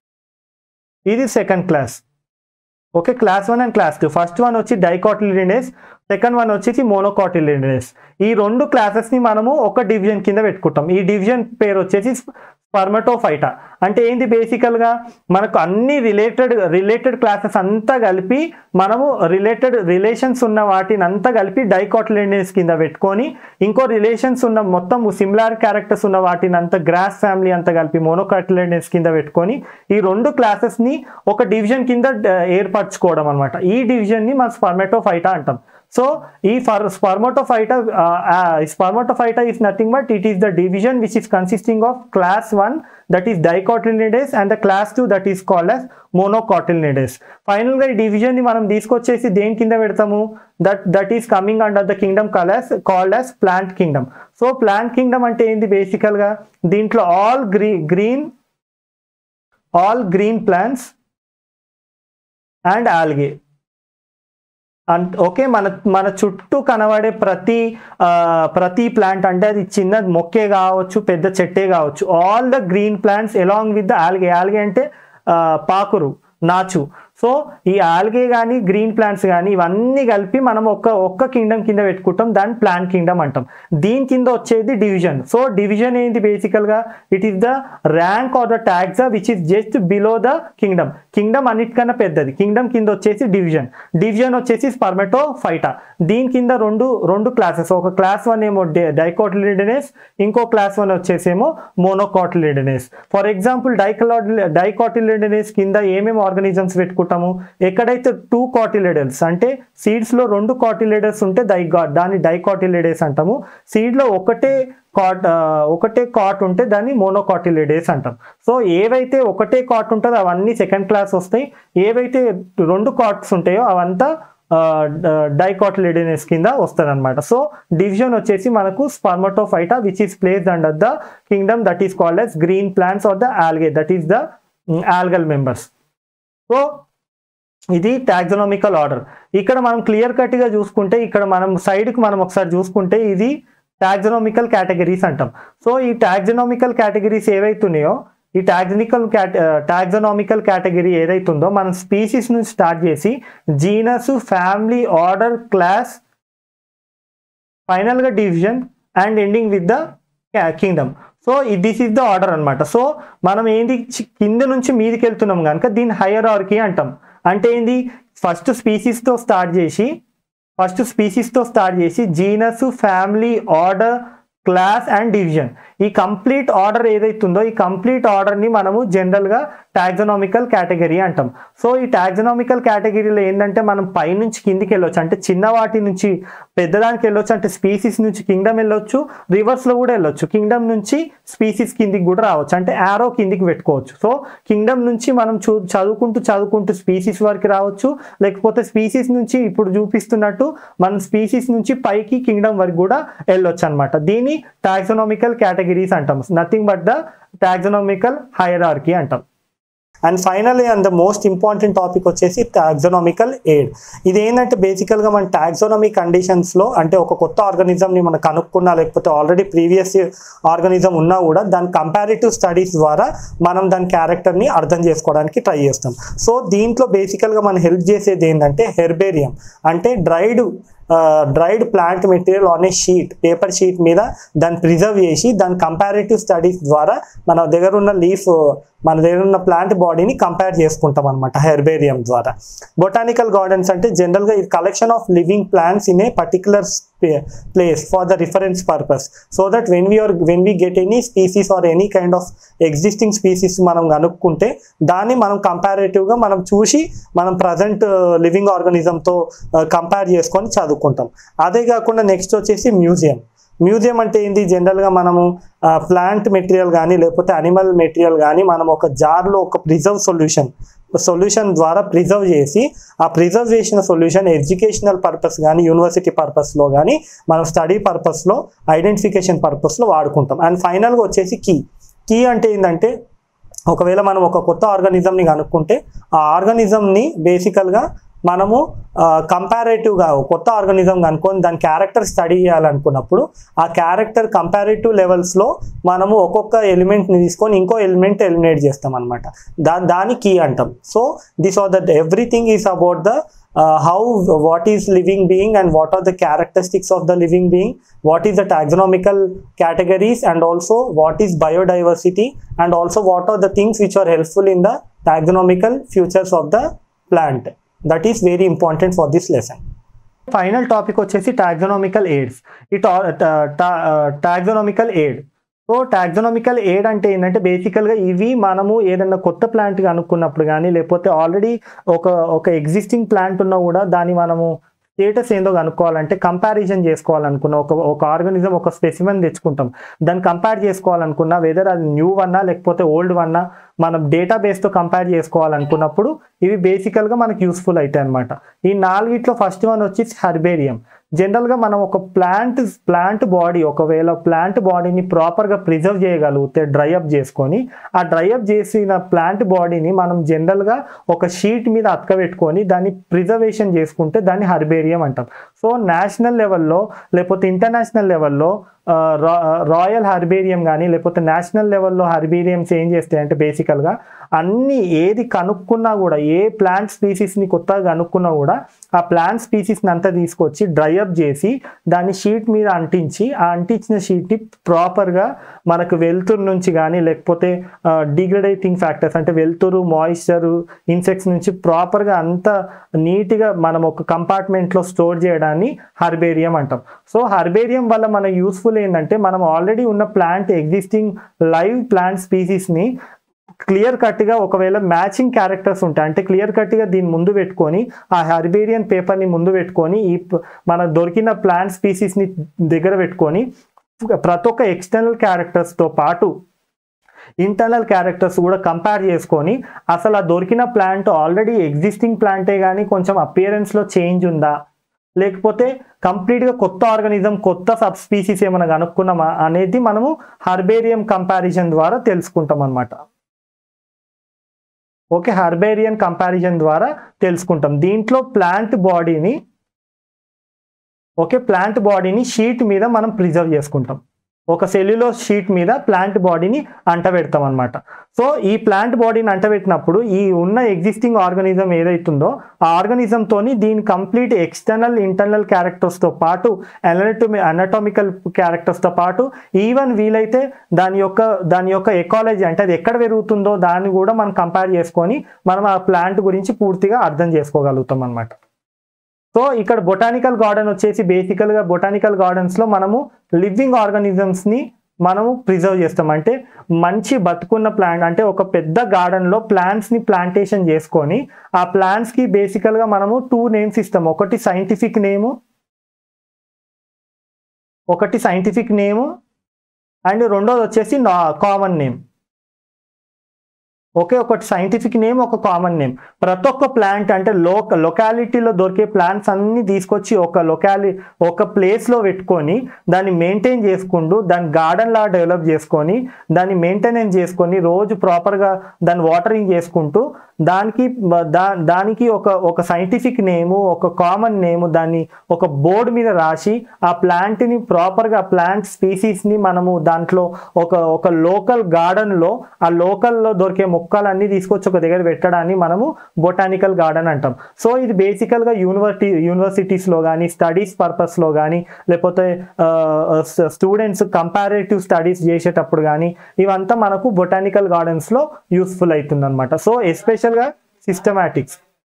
ఇది second class okay class one and class two first one వచ్చి డైకాటిలిడినేస్ సెకండ్ వన్ వచ్చేసి మోనోకాటిలిడినేస్ ఈ రెండు క్లాసెస్ని మనము ఒక డివిజన్ కింద పెట్టుకుంటాం ఈ డివిజన్ పేరు వచ్చేసి స్పర్మటోఫైటా అంటే ఏంటి బేసికల్గా మనకు అన్ని రిలేటెడ్ రిలేటెడ్ క్లాసెస్ అంతా కలిపి మనము రిలేటెడ్ రిలేషన్స్ ఉన్న వాటిని అంతా కలిపి డైకాటిలిడినేస్ కింద పెట్టుకొని ఇంకో రిలేషన్స్ ఉన్న మొత్తం సిమిలార్ క్యారెక్టర్స్ ఉన్న వాటిని అంతా గ్రాస్ ఫ్యామిలీ అంతా కలిపి మోనోకాటిలిడినేస్ కింద పెట్టుకొని ఈ రెండు క్లాసెస్ని ఒక డివిజన్ కింద ఆ, ఏర్పరచుకోవడం అనమాట ఈ డివిజన్ని మనం స్పర్మెటోఫైటా అంటాం సో ఈ for Spermatophyta Spermatophyta is nothing but it is the division which is consisting of class one that is Dicotyledonae and the class two that is called as Monocotyledonae ఫైనల్గా ఈ డివిజన్ని మనం తీసుకొచ్చేసి దేని కింద పెడతాము that that is coming under the kingdom called called as plant kingdom so plant kingdom అంటే ఏంది బేసికల్గా దీంట్లో ఆల్ గ్రీ green all green plants and algae and okay మన మన చుట్టూ కనబడే ప్రతి ఆ, ప్రతి ప్లాంట్ అంటే అది చిన్న మొక్కే కావచ్చు పెద్ద చెట్టే కావచ్చు all the green plants along with the algae algae అంటే ఆ, పాకురు నాచు సో ఈ ఆల్గే కానీ గ్రీన్ ప్లాంట్స్ కానీ ఇవన్నీ కలిపి మనం ఒక్క ఒక్క కింగ్డమ్ కింద పెట్టుకుంటాం దాన్ని ప్లాంట్ కింగ్డమ్ అంటాం దీని కింద వచ్చేది డివిజన్ సో డివిజన్ ఏంటి బేసికల్గా it is the rank or the tax which is just below the kingdom kingdom అన్నిటికన్నా పెద్దది కింగ్డమ్ కింద వచ్చేసి డివిజన్ డివిజన్ వచ్చేసి స్పర్మెటో ఫైటా దీని కింద రెండు రెండు క్లాసెస్ ఒక క్లాస్ వన్ ఏమో డైకోటిలిడెనేస్ ఇంకో క్లాస్ వన్ వచ్చేసేమో మోనోకాటిలిడెనేస్ ఫర్ ఎగ్జాంపుల్ డైకలాడ్ డైకాటిలిడెనేస్ కింద ఏమేమి ఆర్గానిజమ్స్ పెట్టుకుంటాము ఎక్కడైతే టూ కాటిలిడల్స్ అంటే సీడ్స్ లో రెండు కాటిలిడర్స్ ఉంటే దై దాన్ని డైకాటిలిడేస్ అంటాము సీడ్ లో ఒకటే కాట్ ఆ, ఒకటే కాట్ ఉంటే దాన్ని మోనోకాటిలిడేస్ అంటాం సో ఏవైతే ఒకటే కాట్ ఉంటుందో అవన్నీ సెకండ్ క్లాస్ వస్తాయి ఏవైతే రెండు కాట్స్ ఉంటాయో అవంతా డైకాటిలిడెనెస్ కింద వస్తుంది అనమాట సో డివిజన్ వచ్చేసి మనకు Spermatophyta which is placed under the kingdom that is called as green plants or the algae that is the algal members so ఇది టాక్సనామికల్ ఆర్డర్ ఇక్కడ మనం క్లియర్ కట్గా చూసుకుంటే ఇక్కడ మనం సైడ్కి మనం ఒకసారి చూసుకుంటే ఇది టాక్సనామికల్ కేటగిరీస్ అంటాం సో ఈ టాక్సనామికల్ కేటగిరీస్ ఏవైతున్నాయో ఈ టాక్సనికల్ క్యాట టాక్సనామికల్ కేటగిరీ ఏదైతుందో మనం స్పీసీస్ నుంచి స్టార్ట్ చేసి జీనస్ ఫ్యామిలీ ఆర్డర్ క్లాస్ ఫైనల్గా division and ending with the kingdom so this is the order అనమాట సో మనం ఏంది చి- కింద నుంచి మీదికి వెళ్తున్నాం కనుక దీన్ని హయ్యర్ ఆర్కి అంటాం అంటే ఏంది ఫస్ట్ స్పీసీస్తో స్టార్ట్ చేసి ఫస్ట్ స్పీసీస్తో స్టార్ట్ చేసి genus family order class and division ఈ కంప్లీట్ ఆర్డర్ ఏదైతుందో ఈ కంప్లీట్ ఆర్డర్ని మనము జనరల్గా టాక్సనామికల్ కేటగిరీ అంటాం సో ఈ టాక్సనామికల్ కేటగిరీలో ఏంటంటే మనం పైనుంచి కిందికి వెళ్ళొచ్చు అంటే చిన్న వాటి నుంచి పెద్దదానికి వెళ్ళొచ్చు అంటే స్పీసీస్ నుంచి కింగ్డమ్ వెళ్ళొచ్చు రివర్స్లో కూడా వెళ్ళొచ్చు కింగ్డమ్ నుంచి స్పీసీస్ కిందికి కూడా రావచ్చు అంటే యారో కిందికి పెట్టుకోవచ్చు సో కింగ్డమ్ నుంచి మనం చూ చదువుకుంటూ చదువుకుంటూ స్పీసీస్ వరకు రావచ్చు లేకపోతే స్పీసీస్ నుంచి ఇప్పుడు చూపిస్తున్నట్టు మనం స్పీసీస్ నుంచి పైకి కింగ్డమ్ వరకు కూడా వెళ్ళొచ్చు అనమాట దీన్ని టాక్సనామికల్ కేటగిరీస్ అంటాం nothing but the taxonomical hierarchy అంటాం and finally and the most important topic వచ్చేసి టాక్సోనామికల్ ఎయిడ్ ఇది ఏంటంటే బేసికల్గా మన టాక్సోనమీ కండిషన్స్లో అంటే ఒక కొత్త ఆర్గానిజంని మనం కనుక్కున్నా లేకపోతే ఆల్రెడీ ప్రీవియస్ ఆర్గానిజం ఉన్నా కూడా దాని కంపారిటివ్ స్టడీస్ ద్వారా మనం దాని క్యారెక్టర్ని అర్థం చేసుకోవడానికి ట్రై చేస్తాం సో దీంట్లో బేసికల్గా మనం హెల్ప్ చేసేది ఏంటంటే హెర్బేరియం అంటే dried dried plant material on a sheet paper sheet మీద దాన్ని ప్రిజర్వ్ చేసి దాని కంపారిటివ్ స్టడీస్ ద్వారా మన దగ్గర ఉన్న లీఫ్ మన దగ్గర ఉన్న ప్లాంట్ బాడీని కంపేర్ చేసుకుంటాం అనమాట హెర్బేరియం ద్వారా బొటానికల్ గార్డెన్స్ అంటే జనరల్గా ఇది collection of living plants in a particular place for the reference purpose so that when we are when we get any species or any kind of existing species మనం కనుక్కుంటే దాన్ని మనం కంపారేటివ్గా మనం చూసి మనం ప్రజెంట్ లివింగ్ ఆర్గానిజంతో కంపేర్ చేసుకొని చదువుకుంటాం అదే కాకుండా నెక్స్ట్ వచ్చేసి మ్యూజియం మ్యూజియం అంటే ఏంటి జనరల్గా మనము ప్లాంట్ మెటీరియల్ కానీ లేకపోతే అనిమల్ మెటీరియల్ కానీ మనం ఒక జార్లో ఒక ప్రిజర్వ్ సొల్యూషన్ సొల్యూషన్ ద్వారా ప్రిజర్వ్ చేసి ఆ ప్రిజర్వ్ చేసిన సొల్యూషన్ ఎడ్యుకేషనల్ పర్పస్ కానీ యూనివర్సిటీ పర్పస్లో కానీ మనం స్టడీ పర్పస్లో ఐడెంటిఫికేషన్ పర్పస్లో వాడుకుంటాం అండ్ ఫైనల్గా వచ్చేసి కీ కీ అంటే ఏంటంటే ఒకవేళ మనం ఒక కొత్త ఆర్గానిజంని కనుక్కుంటే ఆ ఆర్గానిజంని బేసికల్గా మనము కంపారేటివ్గా కొత్త ఆర్గానిజం కనుక్కొని దాని క్యారెక్టర్ స్టడీ చేయాలనుకున్నప్పుడు ఆ క్యారెక్టర్ కంపారేటివ్ లెవెల్స్లో మనము ఒక్కొక్క ఎలిమెంట్ని తీసుకొని ఇంకో ఎలిమెంట్ ఎలిమినేట్ చేస్తాం అనమాట దా దాని కీ అంటాం so this or that everything is about the how what is living being and what are the characteristics of the living being what is the taxonomical categories and also what is biodiversity and also what are the things which are helpful in the taxonomical features of the plant that is very important for this lesson final topic వచ్చేసి టాక్సోనామికల్ ఎయిడ్స్ ఈ taxonomical aid so taxonomical aid అంటే ఏంటంటే బేసికల్గా ఇవి మనము ఏదైనా కొత్త ప్లాంట్ కనుక్కున్నప్పుడు కానీ లేకపోతే ఆల్రెడీ ఒక ఒక ఎగ్జిస్టింగ్ ప్లాంట్ ఉన్నా కూడా దాన్ని మనము స్టేటస్ ఏందో కనుక్కోవాలంటే కంపారిజన్ చేసుకోవాలనుకున్న ఒక ఒక ఆర్గానిజం ఒక స్పెసిమెన్ తెచ్చుకుంటాం దాన్ని కంపేర్ చేసుకోవాలనుకున్నా వెదర్ అది న్యూ వన్నా లేకపోతే ఓల్డ్ వన్నా మనం డేటాబేస్తో కంపేర్ చేసుకోవాలనుకున్నప్పుడు ఇవి బేసికల్గా మనకి యూస్ఫుల్ అవుతాయి అనమాట ఈ నాలుగిట్లో ఫస్ట్ వన్ వచ్చేసి హర్బేరియం జనరల్గా మనం ఒక ప్లాంట్ ప్లాంట్ బాడీ ఒకవేళ ప్లాంట్ బాడీని ప్రాపర్గా ప్రిజర్వ్ చేయగలిగితే డ్రైఅప్ చేసుకొని ఆ డ్రైఅప్ చేసిన ప్లాంట్ బాడీని మనం జనరల్గా ఒక షీట్ మీద అతకబెట్టుకొని దాన్ని ప్రిజర్వేషన్ చేసుకుంటే దాన్ని హర్బేరియం అంటాం సో నేషనల్ లెవెల్లో లేకపోతే ఇంటర్నేషనల్ లెవెల్లో రాయల్ హర్బేరియం కానీ లేకపోతే నేషనల్ లెవెల్లో హర్బేరియంస్ ఏం చేస్తాయి అంటే బేసికల్గా అన్ని ఏది కనుక్కున్నా కూడా ఏ ప్లాంట్ స్పీసీస్ని కొత్తగా కనుక్కున్నా కూడా ఆ ప్లాంట్ స్పీసీస్ని అంతా తీసుకొచ్చి డ్రైఅప్ చేసి దాన్ని షీట్ మీద అంటించి ఆ అంటించిన షీట్ని ప్రాపర్గా మనకు వెలుతురు నుంచి కానీ లేకపోతే డిగ్రేడేటింగ్ ఫ్యాక్టర్స్ అంటే వెలుతురు మాయిశ్చరు ఇన్సెక్ట్స్ నుంచి ప్రాపర్గా అంత నీట్గా మనం ఒక కంపార్ట్మెంట్లో స్టోర్ చేయడాన్ని హర్బేరియం అంటాం సో హర్బేరియం వల్ల మన యూస్ఫుల్ ఏంటంటే మనం ఆల్రెడీ ఉన్న ప్లాంట్ ఎగ్జిస్టింగ్ లైవ్ ప్లాంట్ స్పీసీస్ని క్లియర్ కట్గా ఒకవేళ మ్యాచింగ్ క్యారెక్టర్స్ ఉంటాయి అంటే క్లియర్ కట్గా దీన్ని ముందు పెట్టుకొని ఆ హర్బేరియన్ పేపర్ని ముందు పెట్టుకొని ఈ ప- మన దొరికిన ప్లాంట్ స్పీసీస్ని దగ్గర పెట్టుకొని ప్రతి ఒక్క ఎక్స్టర్నల్ క్యారెక్టర్స్తో పాటు ఇంటర్నల్ క్యారెక్టర్స్ కూడా కంపేర్ చేసుకొని అసలు ఆ దొరికిన ప్లాంట్ ఆల్రెడీ ఎగ్జిస్టింగ్ ప్లాంటే కానీ కొంచెం అపియరెన్స్లో చేంజ్ ఉందా లేకపోతే కంప్లీట్గా కొత్త ఆర్గానిజం కొత్త సబ్ స్పీసీస్ ఏమైనా కనుక్కున్నామా అనేది మనము హర్బేరియం కంపారిజన్ ద్వారా తెలుసుకుంటాం అనమాట ఓకే హర్బేరియన్ కంపారిజన్ ద్వారా తెలుసుకుంటాం దీంట్లో ప్లాంట్ బాడీని ఓకే ప్లాంట్ బాడీని షీట్ మీద మనం ప్రిజర్వ్ చేసుకుంటాం ఒక సెల్యులోస్ షీట్ మీద ప్లాంట్ బాడీని అంటబెడతాం అనమాట సో ఈ ప్లాంట్ బాడీని అంటబెట్టినప్పుడు ఈ ఉన్న ఎగ్జిస్టింగ్ ఆర్గనిజం ఏదైతుందో ఆ ఆర్గనిజంతోని దీని కంప్లీట్ ఎక్స్టర్నల్ ఇంటర్నల్ క్యారెక్టర్స్తో పాటు అనటమి అనటామికల్ క్యారెక్టర్స్తో పాటు ఈవెన్ వీలైతే దాని యొక్క దాని యొక్క ఎకాలజీ అంటే అది ఎక్కడ పెరుగుతుందో దాన్ని కూడా మనం కంపేర్ చేసుకొని మనం ఆ ప్లాంట్ గురించి పూర్తిగా అర్థం చేసుకోగలుగుతాం అనమాట సో ఇక్కడ బొటానికల్ గార్డెన్ వచ్చేసి బేసికల్గా బొటానికల్ గార్డెన్స్లో మనము లివింగ్ ఆర్గానిజమ్స్ని మనము ప్రిజర్వ్ చేస్తాం అంటే మంచి బతుకున్న ప్లాంట్ అంటే ఒక పెద్ద గార్డెన్లో ప్లాంట్స్ని ప్లాంటేషన్ చేసుకొని ఆ ప్లాంట్స్కి బేసికల్గా మనము టూ నేమ్స్ ఇస్తాం ఒకటి సైంటిఫిక్ నేము ఒకటి సైంటిఫిక్ నేము అండ్ రెండోది వచ్చేసి నా కామన్ నేమ్ ఓకే ఒకటి సైంటిఫిక్ నేమ్ ఒక కామన్ నేమ్ ప్రతి ఒక్క ప్లాంట్ అంటే లోక లొకాలిటీలో దొరికే ప్లాంట్స్ అన్ని తీసుకొచ్చి ఒక లొకాలి ఒక ప్లేస్లో పెట్టుకొని దాన్ని మెయింటైన్ చేసుకుంటూ దాన్ని గార్డెన్ లా డెవలప్ చేసుకొని దాన్ని మెయింటెనెన్స్ చేసుకొని రోజు ప్రాపర్గా దాన్ని వాటరింగ్ చేసుకుంటూ దానికి బ- దా దానికి ఒక ఒక సైంటిఫిక్ నేము ఒక కామన్ నేము దాన్ని ఒక బోర్డు మీద రాసి ఆ ప్లాంట్ని ప్రాపర్గా ప్లాంట్ స్పీసీస్ని మనము దాంట్లో ఒక ఒక లోకల్ గార్డెన్లో ఆ లోకల్లో దొరికే మొక్కలన్నీ తీసుకొచ్చి ఒక దగ్గర పెట్టడాన్ని మనము బొటానికల్ గార్డెన్ అంటాం సో ఇది బేసికల్గా యూనివర్సిటీ యూనివర్సిటీస్లో కానీ స్టడీస్ పర్పస్లో కానీ లేకపోతే స్టూడెంట్స్ కంపారేటివ్ స్టడీస్ చేసేటప్పుడు కానీ ఇవంతా మనకు బొటానికల్ గార్డెన్స్లో యూస్ఫుల్ అవుతుంది అనమాట సో ఎస్పెషల్గా సిస్టమాటిక్స్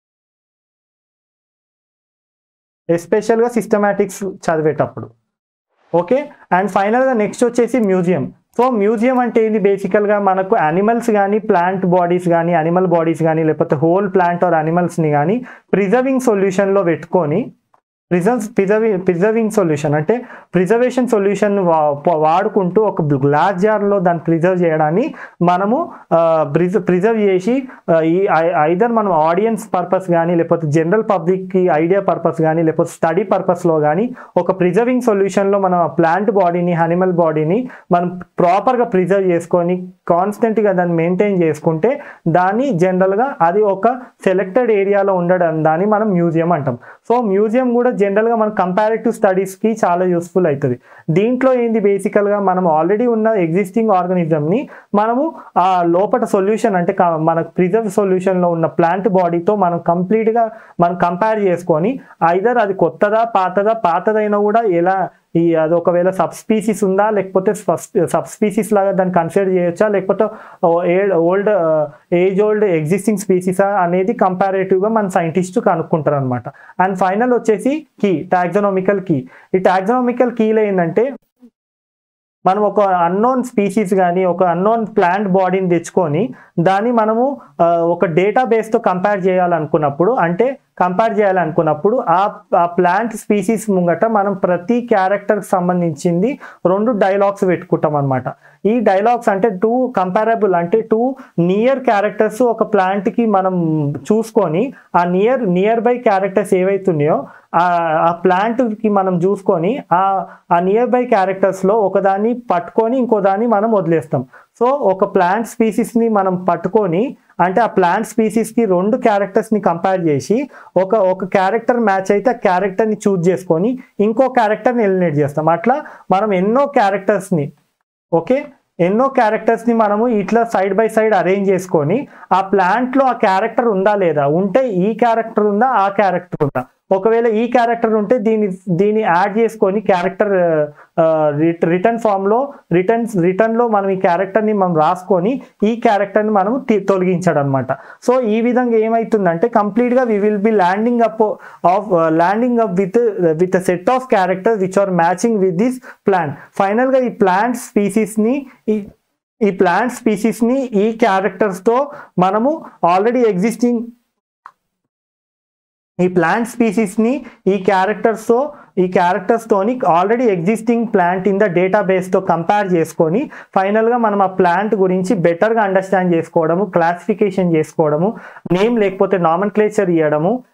ఎస్పెషల్గా సిస్టమాటిక్స్ చదివేటప్పుడు ఓకే అండ్ ఫైనల్గా నెక్స్ట్ వచ్చేసి మ్యూజియం సో మ్యూజియం అంటే ఏంది బేసికల్గా మనకు యానిమల్స్ కానీ ప్లాంట్ బాడీస్ కానీ యానిమల్ బాడీస్ కానీ లేకపోతే హోల్ ప్లాంట్ ఆర్ యానిమల్స్ని కానీ ప్రిజర్వింగ్ సొల్యూషన్లో పెట్టుకొని ప్రిజర్వ్ ప్రిజర్వింగ్ ప్రిజర్వింగ్ సొల్యూషన్ అంటే ప్రిజర్వేషన్ సొల్యూషన్ వాడుకుంటూ ఒక గ్లాస్ జార్లో దాన్ని ప్రిజర్వ్ చేయడాన్ని మనము ప్రిజర్వ్ చేసి ఆ, ఈ ఐదర్ మనం ఆడియన్స్ పర్పస్ కానీ లేకపోతే జనరల్ పబ్లిక్కి ఐడియా పర్పస్ కానీ లేకపోతే స్టడీ పర్పస్లో కానీ ఒక ప్రిజర్వింగ్ సొల్యూషన్లో మనం ప్లాంట్ బాడీని అనిమల్ బాడీని మనం ప్రాపర్గా ప్రిజర్వ్ చేసుకొని కాన్స్టెంట్గా దాన్ని మెయింటైన్ చేసుకుంటే దాన్ని జనరల్గా అది ఒక సెలెక్టెడ్ ఏరియాలో ఉండడం దాన్ని మనం మ్యూజియం అంటాం సో మ్యూజియం కూడా జనరల్గా మన కంపారిటివ్ స్టడీస్కి చాలా యూస్ఫుల్ అవుతుంది దీంట్లో ఏంది బేసికల్గా మనం ఆల్రెడీ ఉన్న ఎగ్జిస్టింగ్ ఆర్గనిజంని మనము ఆ లోపల సొల్యూషన్ అంటే క- మన ప్రిజర్వ్ సొల్యూషన్లో ఉన్న ప్లాంట్ బాడీతో మనం కంప్లీట్గా మనం కంపేర్ చేసుకొని ఐదర్ అది కొత్తదా పాతదా పాతదైనా కూడా ఎలా ఈ అది ఒకవేళ సబ్ స్పీసీస్ ఉందా లేకపోతే సబ్ స్పీసీస్ లాగా దాన్ని కన్సిడర్ చేయొచ్చా లేకపోతే ఓల్డ్ ఏజ్ ఓల్డ్ ఎగ్జిస్టింగ్ స్పీసీసా అనేది కంపారేటివ్గా మన సైంటిస్ట్ కనుక్కుంటారు అనమాట అండ్ ఫైనల్ వచ్చేసి కీ టాక్సోనామికల్ కీ ఈ టాక్సోనామికల్ కీలో ఏంటంటే మనం ఒక అన్నోన్ స్పీసీస్ కానీ ఒక అన్నోన్ ప్లాంట్ బాడీని తెచ్చుకొని దాన్ని మనము ఆ, ఒక డేటాబేస్తో కంపేర్ చేయాలనుకున్నప్పుడు అంటే కంపేర్ చేయాలనుకున్నప్పుడు ఆ ఆ ప్లాంట్ స్పీసీస్ ముంగట మనం ప్రతి క్యారెక్టర్కి సంబంధించింది రెండు డైలాగ్స్ పెట్టుకుంటాం అనమాట ఈ డైలాగ్స్ అంటే టూ కంపారబుల్ అంటే టూ నియర్ క్యారెక్టర్స్ ఒక ప్లాంట్కి మనం చూసుకొని ఆ నియర్ నియర్ బై క్యారెక్టర్స్ ఏవైతున్నాయో ఆ ఆ ప్లాంట్కి మనం చూసుకొని ఆ ఆ నియర్ బై క్యారెక్టర్స్లో ఒకదాన్ని పట్టుకొని ఇంకో దాన్ని మనం వదిలేస్తాం సో ఒక ప్లాంట్ స్పీసీస్ని మనం పట్టుకొని అంటే ఆ ప్లాంట్ స్పీసీస్కి రెండు క్యారెక్టర్స్ని కంపేర్ చేసి ఒక ఒక క్యారెక్టర్ మ్యాచ్ అయితే ఆ క్యారెక్టర్ని చూజ్ చేసుకొని ఇంకో క్యారెక్టర్ని ఎలిమినేట్ చేస్తాం అట్లా మనం ఎన్నో క్యారెక్టర్స్ని ఓకే ఎన్నో క్యారెక్టర్స్ని మనము ఇట్లా సైడ్ బై సైడ్ అరేంజ్ చేసుకొని ఆ ప్లాంట్లో ఆ క్యారెక్టర్ ఉందా లేదా ఉంటే ఈ క్యారెక్టర్ ఉందా ఆ క్యారెక్టర్ ఉందా ఒకవేళ ఈ క్యారెక్టర్ ఉంటే దీన్ని దీన్ని యాడ్ చేసుకొని క్యారెక్టర్ రిటర్న్ ఫామ్లో రిటర్న్స్ రిటర్న్లో మనం ఈ క్యారెక్టర్ని మనం రాసుకొని ఈ క్యారెక్టర్ని మనం తి- తొలగించడం అనమాట సో ఈ విధంగా ఏమవుతుందంటే కంప్లీట్గా we will be landing up of landing up with with set of characters which are matching with this plant ఫైనల్గా ఈ ప్లాంట్ స్పీసీస్ని ఈ ఈ ప్లాంట్ స్పీసీస్ని ఈ క్యారెక్టర్స్తో మనము ఆల్రెడీ ఎగ్జిస్టింగ్ ఈ ప్లాంట్ స్పీసీస్ని ఈ క్యారెక్టర్స్తో ఈ క్యారెక్టర్స్తోని already existing plant in the డేటాబేస్తో కంపేర్ చేసుకొని ఫైనల్గా మనం ఆ ప్లాంట్ గురించి బెటర్గా అండర్స్టాండ్ చేసుకోవడము క్లాసిఫికేషన్ చేసుకోవడము నేమ్ లేకపోతే నామన్ క్లేచర్ ఇవ్వడము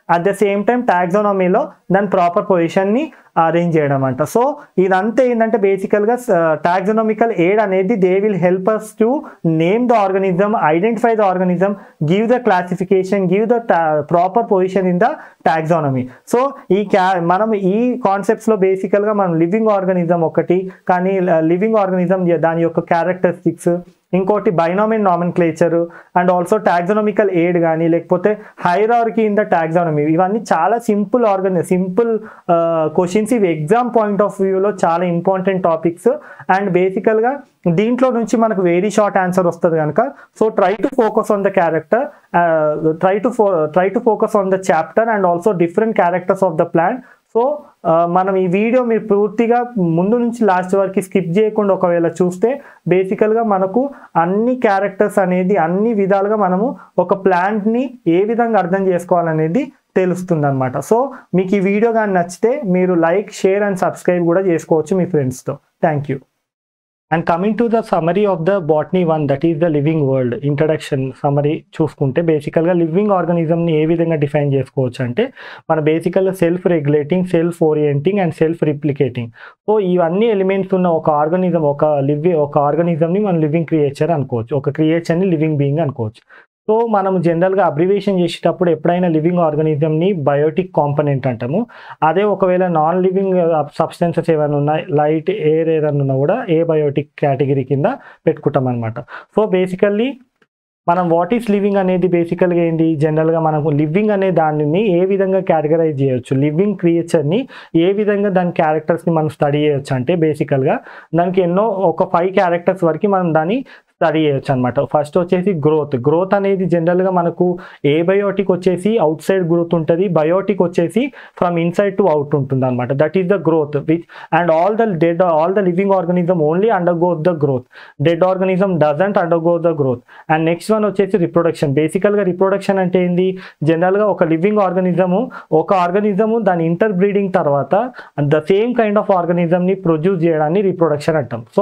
అట్ ద సేమ్ టైం టాక్సానమీలో దాని ప్రాపర్ పొజిషన్ని అరేంజ్ చేయడం అంట సో ఇదంతా ఏంటంటే బేసికల్గా టాక్సోనమికల్ ఎయిడ్ అనేది they will help us to name the organism identify the organism give the classification give the proper position in the taxonomy so ఈ క్యా మనం ఈ కాన్సెప్ట్స్లో బేసికల్గా మనం లివింగ్ ఆర్గనిజం ఒకటి కానీ లివింగ్ ఆర్గనిజం దాని యొక్క క్యారెక్టరిస్టిక్స్ ఇంకోటి binomial nomenclature and also taxonomical aid కానీ లేకపోతే హైరార్కి ఇన్ ద టాక్సానమీ ఇవన్నీ చాలా సింపుల్ ఆర్గన్ సింపుల్ క్వశ్చన్స్ ఇవి ఎగ్జామ్ పాయింట్ ఆఫ్ వ్యూలో చాలా ఇంపార్టెంట్ టాపిక్స్ అండ్ బేసికల్గా దీంట్లో నుంచి మనకు వెరీ షార్ట్ ఆన్సర్ వస్తుంది కనుక so try to focus on the character try to try to focus on the chapter and also different characters of the plan so మనం ఈ వీడియో మీరు పూర్తిగా ముందు నుంచి లాస్ట్ వరకు స్కిప్ చేయకుండా ఒకవేళ చూస్తే బేసికల్గా మనకు అన్ని క్యారెక్టర్స్ అనేది అన్ని విధాలుగా మనము ఒక ప్లాంట్ని ఏ విధంగా అర్థం చేసుకోవాలనేది తెలుస్తుంది అనమాట సో మీకు ఈ వీడియో కానీ నచ్చితే మీరు లైక్ షేర్ అండ్ సబ్స్క్రైబ్ కూడా చేసుకోవచ్చు మీ ఫ్రెండ్స్తో thank you and coming to the summary of the botany one that is the living world introduction summary చూసుకుంటే బేసికల్గా లివింగ్ ఆర్గానిజంని ఏ విధంగా డిఫైన్ చేసుకోవచ్చు అంటే మన బేసికల్గా self regulating self orienting and self replicating so ఇవన్నీ ఎలిమెంట్స్ ఉన్న ఒక ఆర్గానిజం ఒక లివ్ ఒక ఆర్గానిజంని మనం లివింగ్ క్రియేచర్ అనుకోవచ్చు ఒక క్రియేచర్ని లివింగ్ బీయింగ్ అనుకోవచ్చు సో మనం జనరల్గా అబ్రివేషన్ చేసేటప్పుడు ఎప్పుడైనా లివింగ్ ఆర్గానిజంని బయోటిక్ కాంపనెంట్ అంటాము అదే ఒకవేళ నాన్ లివింగ్ సబ్స్టెన్సెస్ ఏమైనా ఉన్నాయి లైట్ ఎయిర్ ఏదైనా ఉన్నా కూడా ఏ బయోటిక్ కేటగిరీ కింద పెట్టుకుంటాం అనమాట సో బేసికల్లీ మనం వాట్ ఈస్ లివింగ్ అనేది బేసికల్గా ఏంటి జనరల్గా మనకు లివింగ్ అనే దానిని ఏ విధంగా కేటగరైజ్ చేయొచ్చు లివింగ్ క్రియేచర్ని ఏ విధంగా దాని క్యారెక్టర్స్ని మనం స్టడీ చేయొచ్చు అంటే బేసికల్గా దానికి ఎన్నో ఒక ఫైవ్ క్యారెక్టర్స్ వరకు మనం దాన్ని స్టడీ చేయొచ్చు అనమాట ఫస్ట్ వచ్చేసి గ్రోత్ గ్రోత్ అనేది జనరల్గా మనకు ఏ బయోటిక్ వచ్చేసి అవుట్ సైడ్ గ్రోత్ ఉంటుంది బయోటిక్ వచ్చేసి ఫ్రమ్ ఇన్సైడ్ టు అవుట్ ఉంటుంది అనమాట that is the growth which and all the dead all the living organism only undergo the growth dead organism doesn't undergo the growth and next one వచ్చేసి రిప్రొడక్షన్ బేసికల్గా రిప్రొడక్షన్ అంటే ఏంది జనరల్గా ఒక లివింగ్ ఆర్గనిజము ఒక ఆర్గనిజము దాని ఇంటర్ బ్రీడింగ్ తర్వాత ద సేమ్ కైండ్ ఆఫ్ ఆర్గనిజంని ప్రొడ్యూస్ చేయడాన్ని రిప్రొడక్షన్ అంటాం so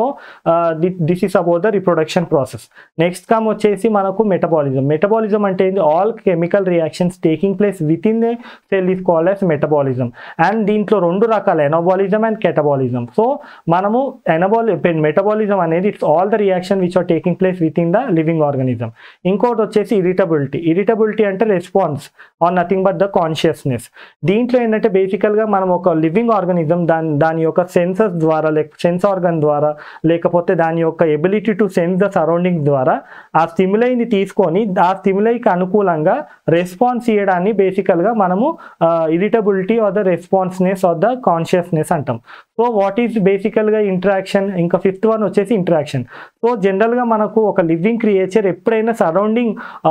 this is about the reproduction process next come వచ్చేసి మనకు మెటబాలిజం మెటబాలిజం అంటే ఏంది all chemical reactions taking place within the cell is called as metabolism and దీంట్లో రెండు రకాల ఎనబాలిజం అండ్ కెటబాలిజం సో మనము ఎనబాలి మెటబాలిజం అనేది it's all the reaction which are taking place within the living organism ఇంకోటి వచ్చేసి ఇరిటబిలిటీ ఇరిటబిలిటీ అంటే response on nothing but the consciousness దీంట్లో ఏంటంటే బేసికల్గా మనం ఒక లివింగ్ ఆర్గనిజం దాని దాని యొక్క సెన్సస్ ద్వారా లేక సెన్స్ ఆర్గన్ ద్వారా లేకపోతే దాని యొక్క ability to sense the surrounding ద్వారా ఆ స్టిములైని తీసుకొని ఆ స్టిములైకి అనుకూలంగా రెస్పాన్స్ ఇవ్వడాన్ని బేసికల్గా మనము irritability or the responsiveness or the consciousness అంటాం so what is basically interaction ఇంకా ఫిఫ్త్ వన్ వచ్చేసి ఇంటరాక్షన్ సో జనరల్గా మనకు ఒక లివింగ్ క్రియేచర్ ఎప్పుడైనా సరౌండింగ్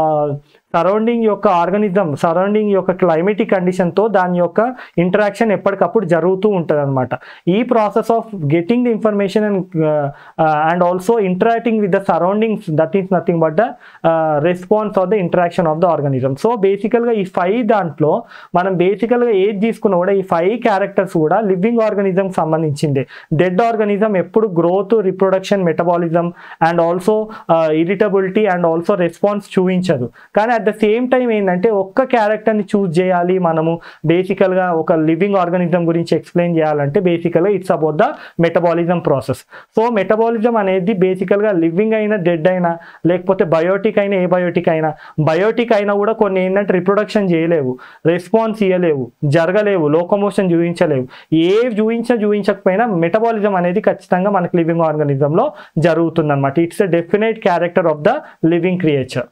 సరౌండింగ్ యొక్క ఆర్గనిజం సరౌండింగ్ యొక్క క్లైమేటిక్ కండిషన్తో దాని యొక్క ఇంటరాక్షన్ ఎప్పటికప్పుడు జరుగుతూ ఉంటుంది అనమాట ఈ process of getting the information and and also interacting with the surroundings that is nothing but the response of the interaction of the organism so బేసికల్గా ఈ ఫైవ్ దాంట్లో మనం బేసికల్గా ఏది తీసుకున్నా కూడా ఈ ఫైవ్ క్యారెక్టర్స్ కూడా లివింగ్ ఆర్గనిజం సంబంధించిందే డెడ్ ఆర్గనిజం ఎప్పుడు growth reproduction metabolism and also irritability and also response చూపించదు కానీ అట్ ద సేమ్ టైం ఏంటంటే ఒక్క క్యారెక్టర్ని చూస్ చేయాలి మనము బేసికల్గా ఒక లివింగ్ ఆర్గనిజం గురించి ఎక్స్ప్లెయిన్ చేయాలంటే బేసికల్గా it's about the metabolism process so metabolism అనేది బేసికల్గా లివింగ్ అయినా డెడ్ అయినా లేకపోతే బయోటిక్ అయినా ఏ బయోటిక్ అయినా బయోటిక్ అయినా కూడా కొన్ని ఏంటంటే రిప్రొడక్షన్ చేయలేవు రెస్పాన్స్ ఇవ్వలేవు జరగలేవు లోకమోషన్ చూపించలేవు ఏ చూపించినా చూపించకపోయినా మెటబాలిజం అనేది ఖచ్చితంగా మనకి లివింగ్ ఆర్గనిజంలో జరుగుతుంది అనమాట it's a definite character of the living creature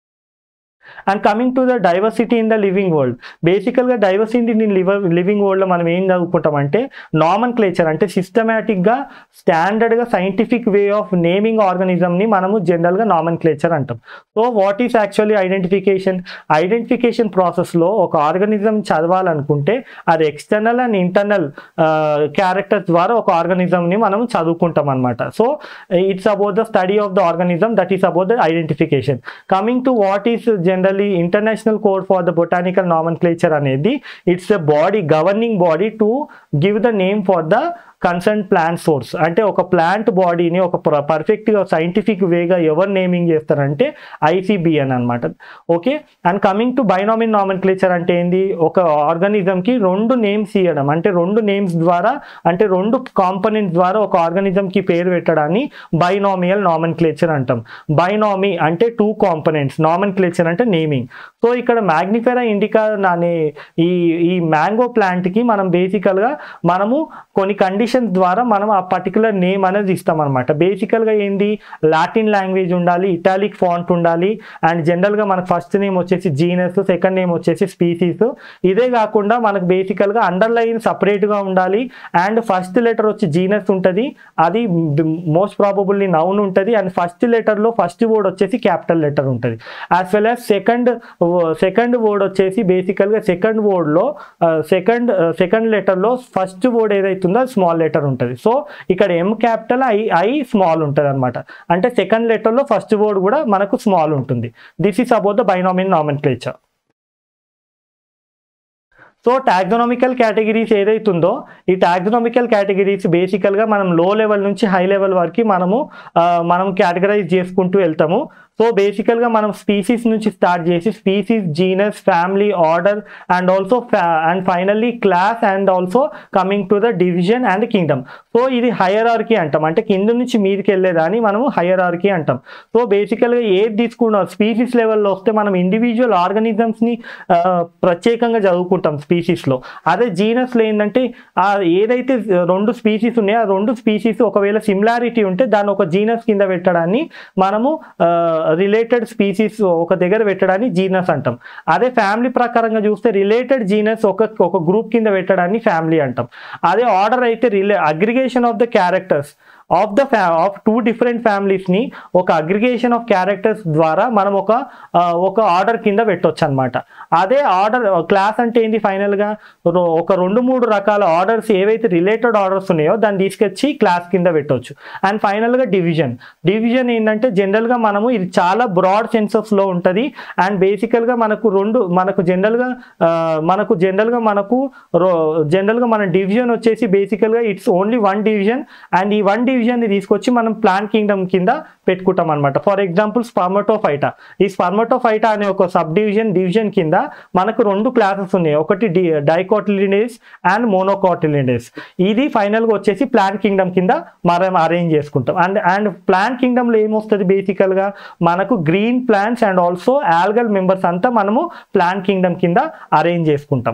and coming to the diversity in the living world బేసికల్గా డైవర్సిటీ ఇన్ లివర్ లివింగ్ వరల్డ్లో మనం ఏం చదువుకుంటామంటే నామన్ క్లేచర్ అంటే సిస్టమేటిక్గా స్టాండర్డ్గా సైంటిఫిక్ వే ఆఫ్ నేమింగ్ ఆర్గనిజంని మనము జనరల్గా నామన్ క్లేచర్ అంటాం so what is actually identification identification ప్రాసెస్లో ఒక ఆర్గనిజం చదవాలనుకుంటే అది ఎక్స్టర్నల్ అండ్ ఇంటర్నల్ క్యారెక్టర్స్ ద్వారా ఒక ఆర్గనిజంని మనం చదువుకుంటాం అనమాట so it's about the study of the organism that is about the identification coming to what is generally international code for the botanical nomenclature అనేది it's a body governing body to give the name for the concern plant source అంటే ఒక ప్లాంట్ బాడీని ఒక పర్ఫెక్ట్గా సైంటిఫిక్ వేగా ఎవరు నేమింగ్ చేస్తారంటే ఐసిబిఎన్ అనమాట okay and coming to binomial nomenclature అంటే ఏంది ఒక ఆర్గానిజంకి రెండు నేమ్స్ ఇవ్వడం అంటే రెండు నేమ్స్ ద్వారా అంటే రెండు కాంపనెంట్స్ ద్వారా ఒక ఆర్గానిజంకి పేరు పెట్టడాన్ని బైనామియల్ నామన్క్లేచర్ అంటాం బైనామీ అంటే టూ కాంపనెంట్స్ నామన్క్లేచర్ అంటే నేమింగ్ సో ఇక్కడ మ్యాగ్నిఫెరా ఇండికా అనే ఈ ఈ మ్యాంగో ప్లాంట్కి మనం బేసికల్గా మనము కొన్ని కండిషన్స్ ద్వారా మనం ఆ పర్టికులర్ నేమ్ అనేది ఇస్తాం అనమాట బేసికల్గా ఏంది లాటిన్ లాంగ్వేజ్ ఉండాలి ఇటాలిక్ ఫాంట్ ఉండాలి అండ్ జనరల్గా మనకు ఫస్ట్ నేమ్ వచ్చేసి జీనస్ సెకండ్ నేమ్ వచ్చేసి స్పీసీస్ ఇదే కాకుండా మనకు బేసికల్గా అండర్లైన్ సపరేట్గా ఉండాలి అండ్ ఫస్ట్ లెటర్ వచ్చి జీనస్ ఉంటుంది అది మోస్ట్ ప్రాబబుల్లీ నౌన్ ఉంటుంది అండ్ ఫస్ట్ లెటర్లో ఫస్ట్ వర్డ్ వచ్చేసి క్యాపిటల్ లెటర్ ఉంటుంది as well as second second word వచ్చేసి బేసికల్గా సెకండ్ వర్డ్లో సెకండ్ సెకండ్ లెటర్లో ఫస్ట్ వర్డ్ ఏదైతుందో స్మాల్ లెటర్ ఉంటుంది సో ఇక్కడ ఎం క్యాపిటల్ ఐ ఐ స్మాల్ ఉంటుంది అనమాట అంటే సెకండ్ లెటర్లో ఫస్ట్ వర్డ్ కూడా మనకు స్మాల్ ఉంటుంది this is about the binomial nomenclature so taxonomical categories ఏదైతుందో ఈ టాక్సోనామికల్ కేటగిరీస్ బేసికల్గా మనం లో లెవెల్ నుంచి హై లెవెల్ వరకు మనము ఆ, మనం కేటగరైజ్ చేసుకుంటూ వెళ్తాము సో బేసికల్గా మనం స్పీసీస్ నుంచి స్టార్ట్ చేసి species genus family order and also and finally class and also coming to the division and kingdom so ఇది హయరార్కీ అంటాం అంటే కింద నుంచి మీదకి వెళ్ళేదాన్ని మనము హయరార్కీ అంటాం సో బేసికల్గా ఏది తీసుకున్నాం స్పీసీస్ లెవెల్లో వస్తే మనం ఇండివిజువల్ ఆర్గానిజమ్స్ని ప్రత్యేకంగా చదువుకుంటాం స్పీసీస్లో అదే జీనస్లో ఏంటంటే ఆ ఏదైతే రెండు స్పీసీస్ ఉన్నాయో ఆ రెండు స్పీసీస్ ఒకవేళ సిమిలారిటీ ఉంటే దాన్ని ఒక జీనస్ కింద పెట్టడాన్ని మనము రిలేటెడ్ స్పీసీస్ ఒక దగ్గర పెట్టడాన్ని జీనస్ అంటాం అదే ఫ్యామిలీ ప్రకారంగా చూస్తే రిలేటెడ్ జీనస్ ఒక ఒక గ్రూప్ కింద పెట్టడాన్ని ఫ్యామిలీ అంటాం అదే ఆర్డర్ అయితే రిలే aggregation of the characters of the ఫ్యా ఆఫ్ టూ డిఫరెంట్ ఫ్యామిలీస్ని ఒక అగ్రిగేషన్ ఆఫ్ క్యారెక్టర్స్ ద్వారా మనం ఒక ఆ, ఒక ఆర్డర్ కింద పెట్టొచ్చు అనమాట అదే ఆర్డర్ క్లాస్ అంటే ఏంటి ఫైనల్గా ఒక రెండు మూడు రకాల ఆర్డర్స్ ఏవైతే రిలేటెడ్ ఆర్డర్స్ ఉన్నాయో దాన్ని తీసుకొచ్చి క్లాస్ కింద పెట్టొచ్చు అండ్ ఫైనల్గా డివిజన్ డివిజన్ ఏంటంటే జనరల్గా మనము ఇది చాలా బ్రాడ్ సెన్సెస్లో ఉంటుంది అండ్ బేసికల్గా మనకు రెండు మనకు జనరల్గా మనకు జనరల్గా మనకు జనరల్గా మన డివిజన్ వచ్చేసి బేసికల్గా it's only one division and ఈ వన్ డివిజన్ని తీసుకొచ్చి మనం ప్లాంట్ కింగ్డమ్ కింద పెట్టుకుంటాం అనమాట ఫర్ ఎగ్జాంపుల్ స్పర్మటోఫైటా ఈ స్పర్మటోఫైటా అనే ఒక సబ్ డివిజన్ డివిజన్ కింద మనకు రెండు క్లాసెస్ ఉన్నాయి ఒకటి డి డైకోటిలిడేస్ అండ్ మోనోకోటిలిడేస్ ఇది ఫైనల్గా వచ్చేసి ప్లాంట్ కింగ్డమ్ కింద మనం అరేంజ్ చేసుకుంటాం అండ్ అండ్ ప్లాంట్ కింగ్డమ్లో ఏమొస్తుంది బేసికల్గా మనకు green plants and also algal members అంతా మనము ప్లాంట్ కింగ్డమ్ కింద అరేంజ్ చేసుకుంటాం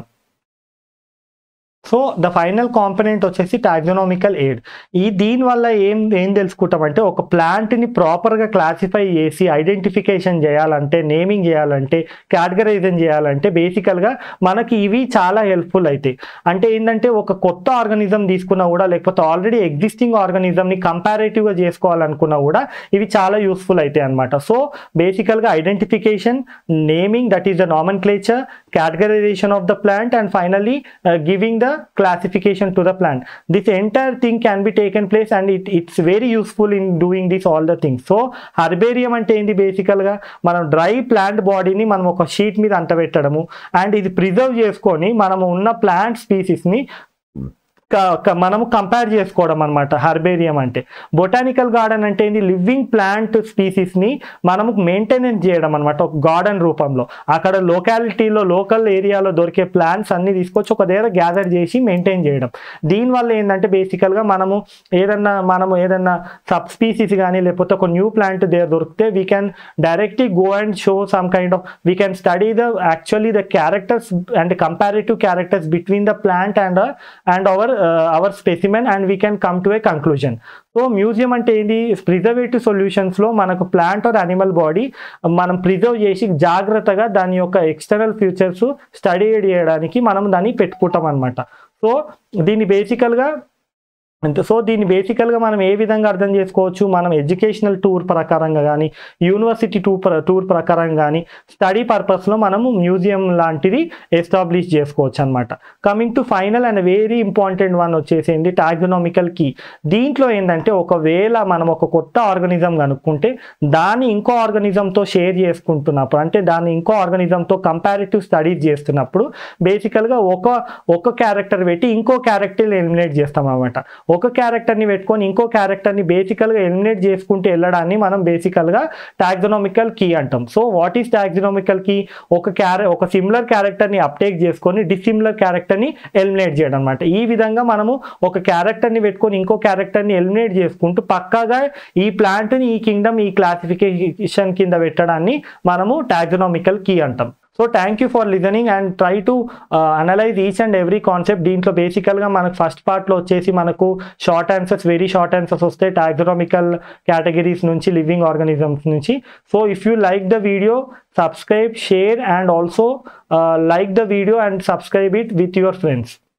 సో ద ఫైనల్ కాంపనెంట్ వచ్చేసి టాక్సోనామికల్ ఎయిడ్ ఈ దీనివల్ల ఏం ఏం తెలుసుకుంటామంటే ఒక ప్లాంట్ని ప్రాపర్గా క్లాసిఫై చేసి ఐడెంటిఫికేషన్ చేయాలంటే నేమింగ్ చేయాలంటే కేటగరైజేషన్ చేయాలంటే బేసికల్గా మనకి ఇవి చాలా హెల్ప్ఫుల్ అవుతాయి అంటే ఏంటంటే ఒక కొత్త ఆర్గానిజం తీసుకున్నా కూడా లేకపోతే ఆల్రెడీ ఎగ్జిస్టింగ్ ఆర్గానిజంని కంపారేటివ్గా చేసుకోవాలనుకున్నా కూడా ఇవి చాలా యూస్ఫుల్ అవుతాయి అనమాట so basically identification naming that is the nomenclature categorization of the plant and finally uh, giving the classification to the plant this entire thing can be taken place and it, it's very useful in doing this all the things so herbarium అంటే ఏంటి బేసికల్గా మనం డ్రై ప్లాంట్ బాడీని మనం ఒక షీట్ మీద అంటబెట్టడము అండ్ ఇది ప్రిజర్వ్ చేసుకొని మనము ఉన్న ప్లాంట్ స్పీసీస్ని క- క- మనము కంపేర్ చేసుకోవడం అనమాట హర్బేరియం అంటే బొటానికల్ గార్డెన్ అంటే ఏంది లివింగ్ ప్లాంట్ స్పీసీస్ని మనము మెయింటెనెన్స్ చేయడం అనమాట ఒక గార్డెన్ రూపంలో అక్కడ లొకాలిటీలో లోకల్ ఏరియాలో దొరికే ప్లాంట్స్ అన్ని తీసుకొచ్చి ఒక దగ్గర గ్యాదర్ చేసి మెయింటైన్ చేయడం దీనివల్ల ఏంటంటే బేసికల్గా మనము ఏదన్నా మనము ఏదన్నా సబ్ స్పీసీస్ కానీ లేకపోతే ఒక న్యూ ప్లాంట్ దగ్గర దొరికితే we can directly go and show some kind of we can study the actually the characters and comparative characters between the plant and and our our specimen and we can come to a conclusion so museum అంటే ఏంటి ప్రిజర్వేటివ్ సొల్యూషన్స్లో మనకు ప్లాంట్ ఆర్ అనిమల్ బాడీ మనం ప్రిజర్వ్ చేసి జాగ్రత్తగా దాని యొక్క ఎక్స్టర్నల్ ఫ్యూచర్స్ స్టడీ చేయడానికి మనం దాన్ని పెట్టుకుంటాం అనమాట సో దీన్ని బేసికల్గా అంతే సో దీన్ని బేసికల్గా మనం ఏ విధంగా అర్థం చేసుకోవచ్చు మనం ఎడ్యుకేషనల్ టూర్ ప్రకారంగా కానీ యూనివర్సిటీ టూర్ ప్ర టూర్ ప్రకారం కానీ స్టడీ పర్పస్లో మనము మ్యూజియం లాంటిది ఎస్టాబ్లిష్ చేసుకోవచ్చు అనమాట coming to final and very important one వచ్చేసింది టాక్సోనామికల్ కీ దీంట్లో ఏంటంటే ఒకవేళ మనం ఒక కొత్త ఆర్గనిజం కనుక్కుంటే దాన్ని ఇంకో ఆర్గనిజంతో షేర్ చేసుకుంటున్నప్పుడు అంటే దాన్ని ఇంకో ఆర్గనిజంతో కంపారిటివ్ స్టడీస్ చేస్తున్నప్పుడు బేసికల్గా ఒక ఒక క్యారెక్టర్ పెట్టి ఇంకో క్యారెక్టర్ ఎలిమినేట్ చేస్తాం అనమాట ఒక క్యారెక్టర్ని పెట్టుకొని ఇంకో క్యారెక్టర్ని బేసికల్గా ఎలిమినేట్ చేసుకుంటూ వెళ్ళడాన్ని మనం బేసికల్గా టాక్సోనామికల్ కీ అంటాం so what is taxonomical key ఒక క్యారె ఒక సిమిలర్ క్యారెక్టర్ని అప్టేక్ చేసుకొని డిసిమిలర్ క్యారెక్టర్ని ఎలిమినేట్ చేయడం అనమాట ఈ విధంగా మనము ఒక క్యారెక్టర్ని పెట్టుకొని ఇంకో క్యారెక్టర్ని ఎలిమినేట్ చేసుకుంటూ పక్కాగా ఈ ప్లాంట్ని ఈ కింగ్డమ్ ఈ క్లాసిఫికేషన్ కింద పెట్టడాన్ని మనము టాక్సోనామికల్ కీ అంటాం so thank you for listening and try to analyse each and every concept దీంట్లో బేసికల్గా మనకు ఫస్ట్ పార్ట్లో వచ్చేసి మనకు short answers very short answers వస్తాయి టాక్సోనామికల్ కేటగిరీస్ నుంచి లివింగ్ ఆర్గానిజమ్స్ నుంచి so if you like the video subscribe share and also like the video and subscribe it with your friends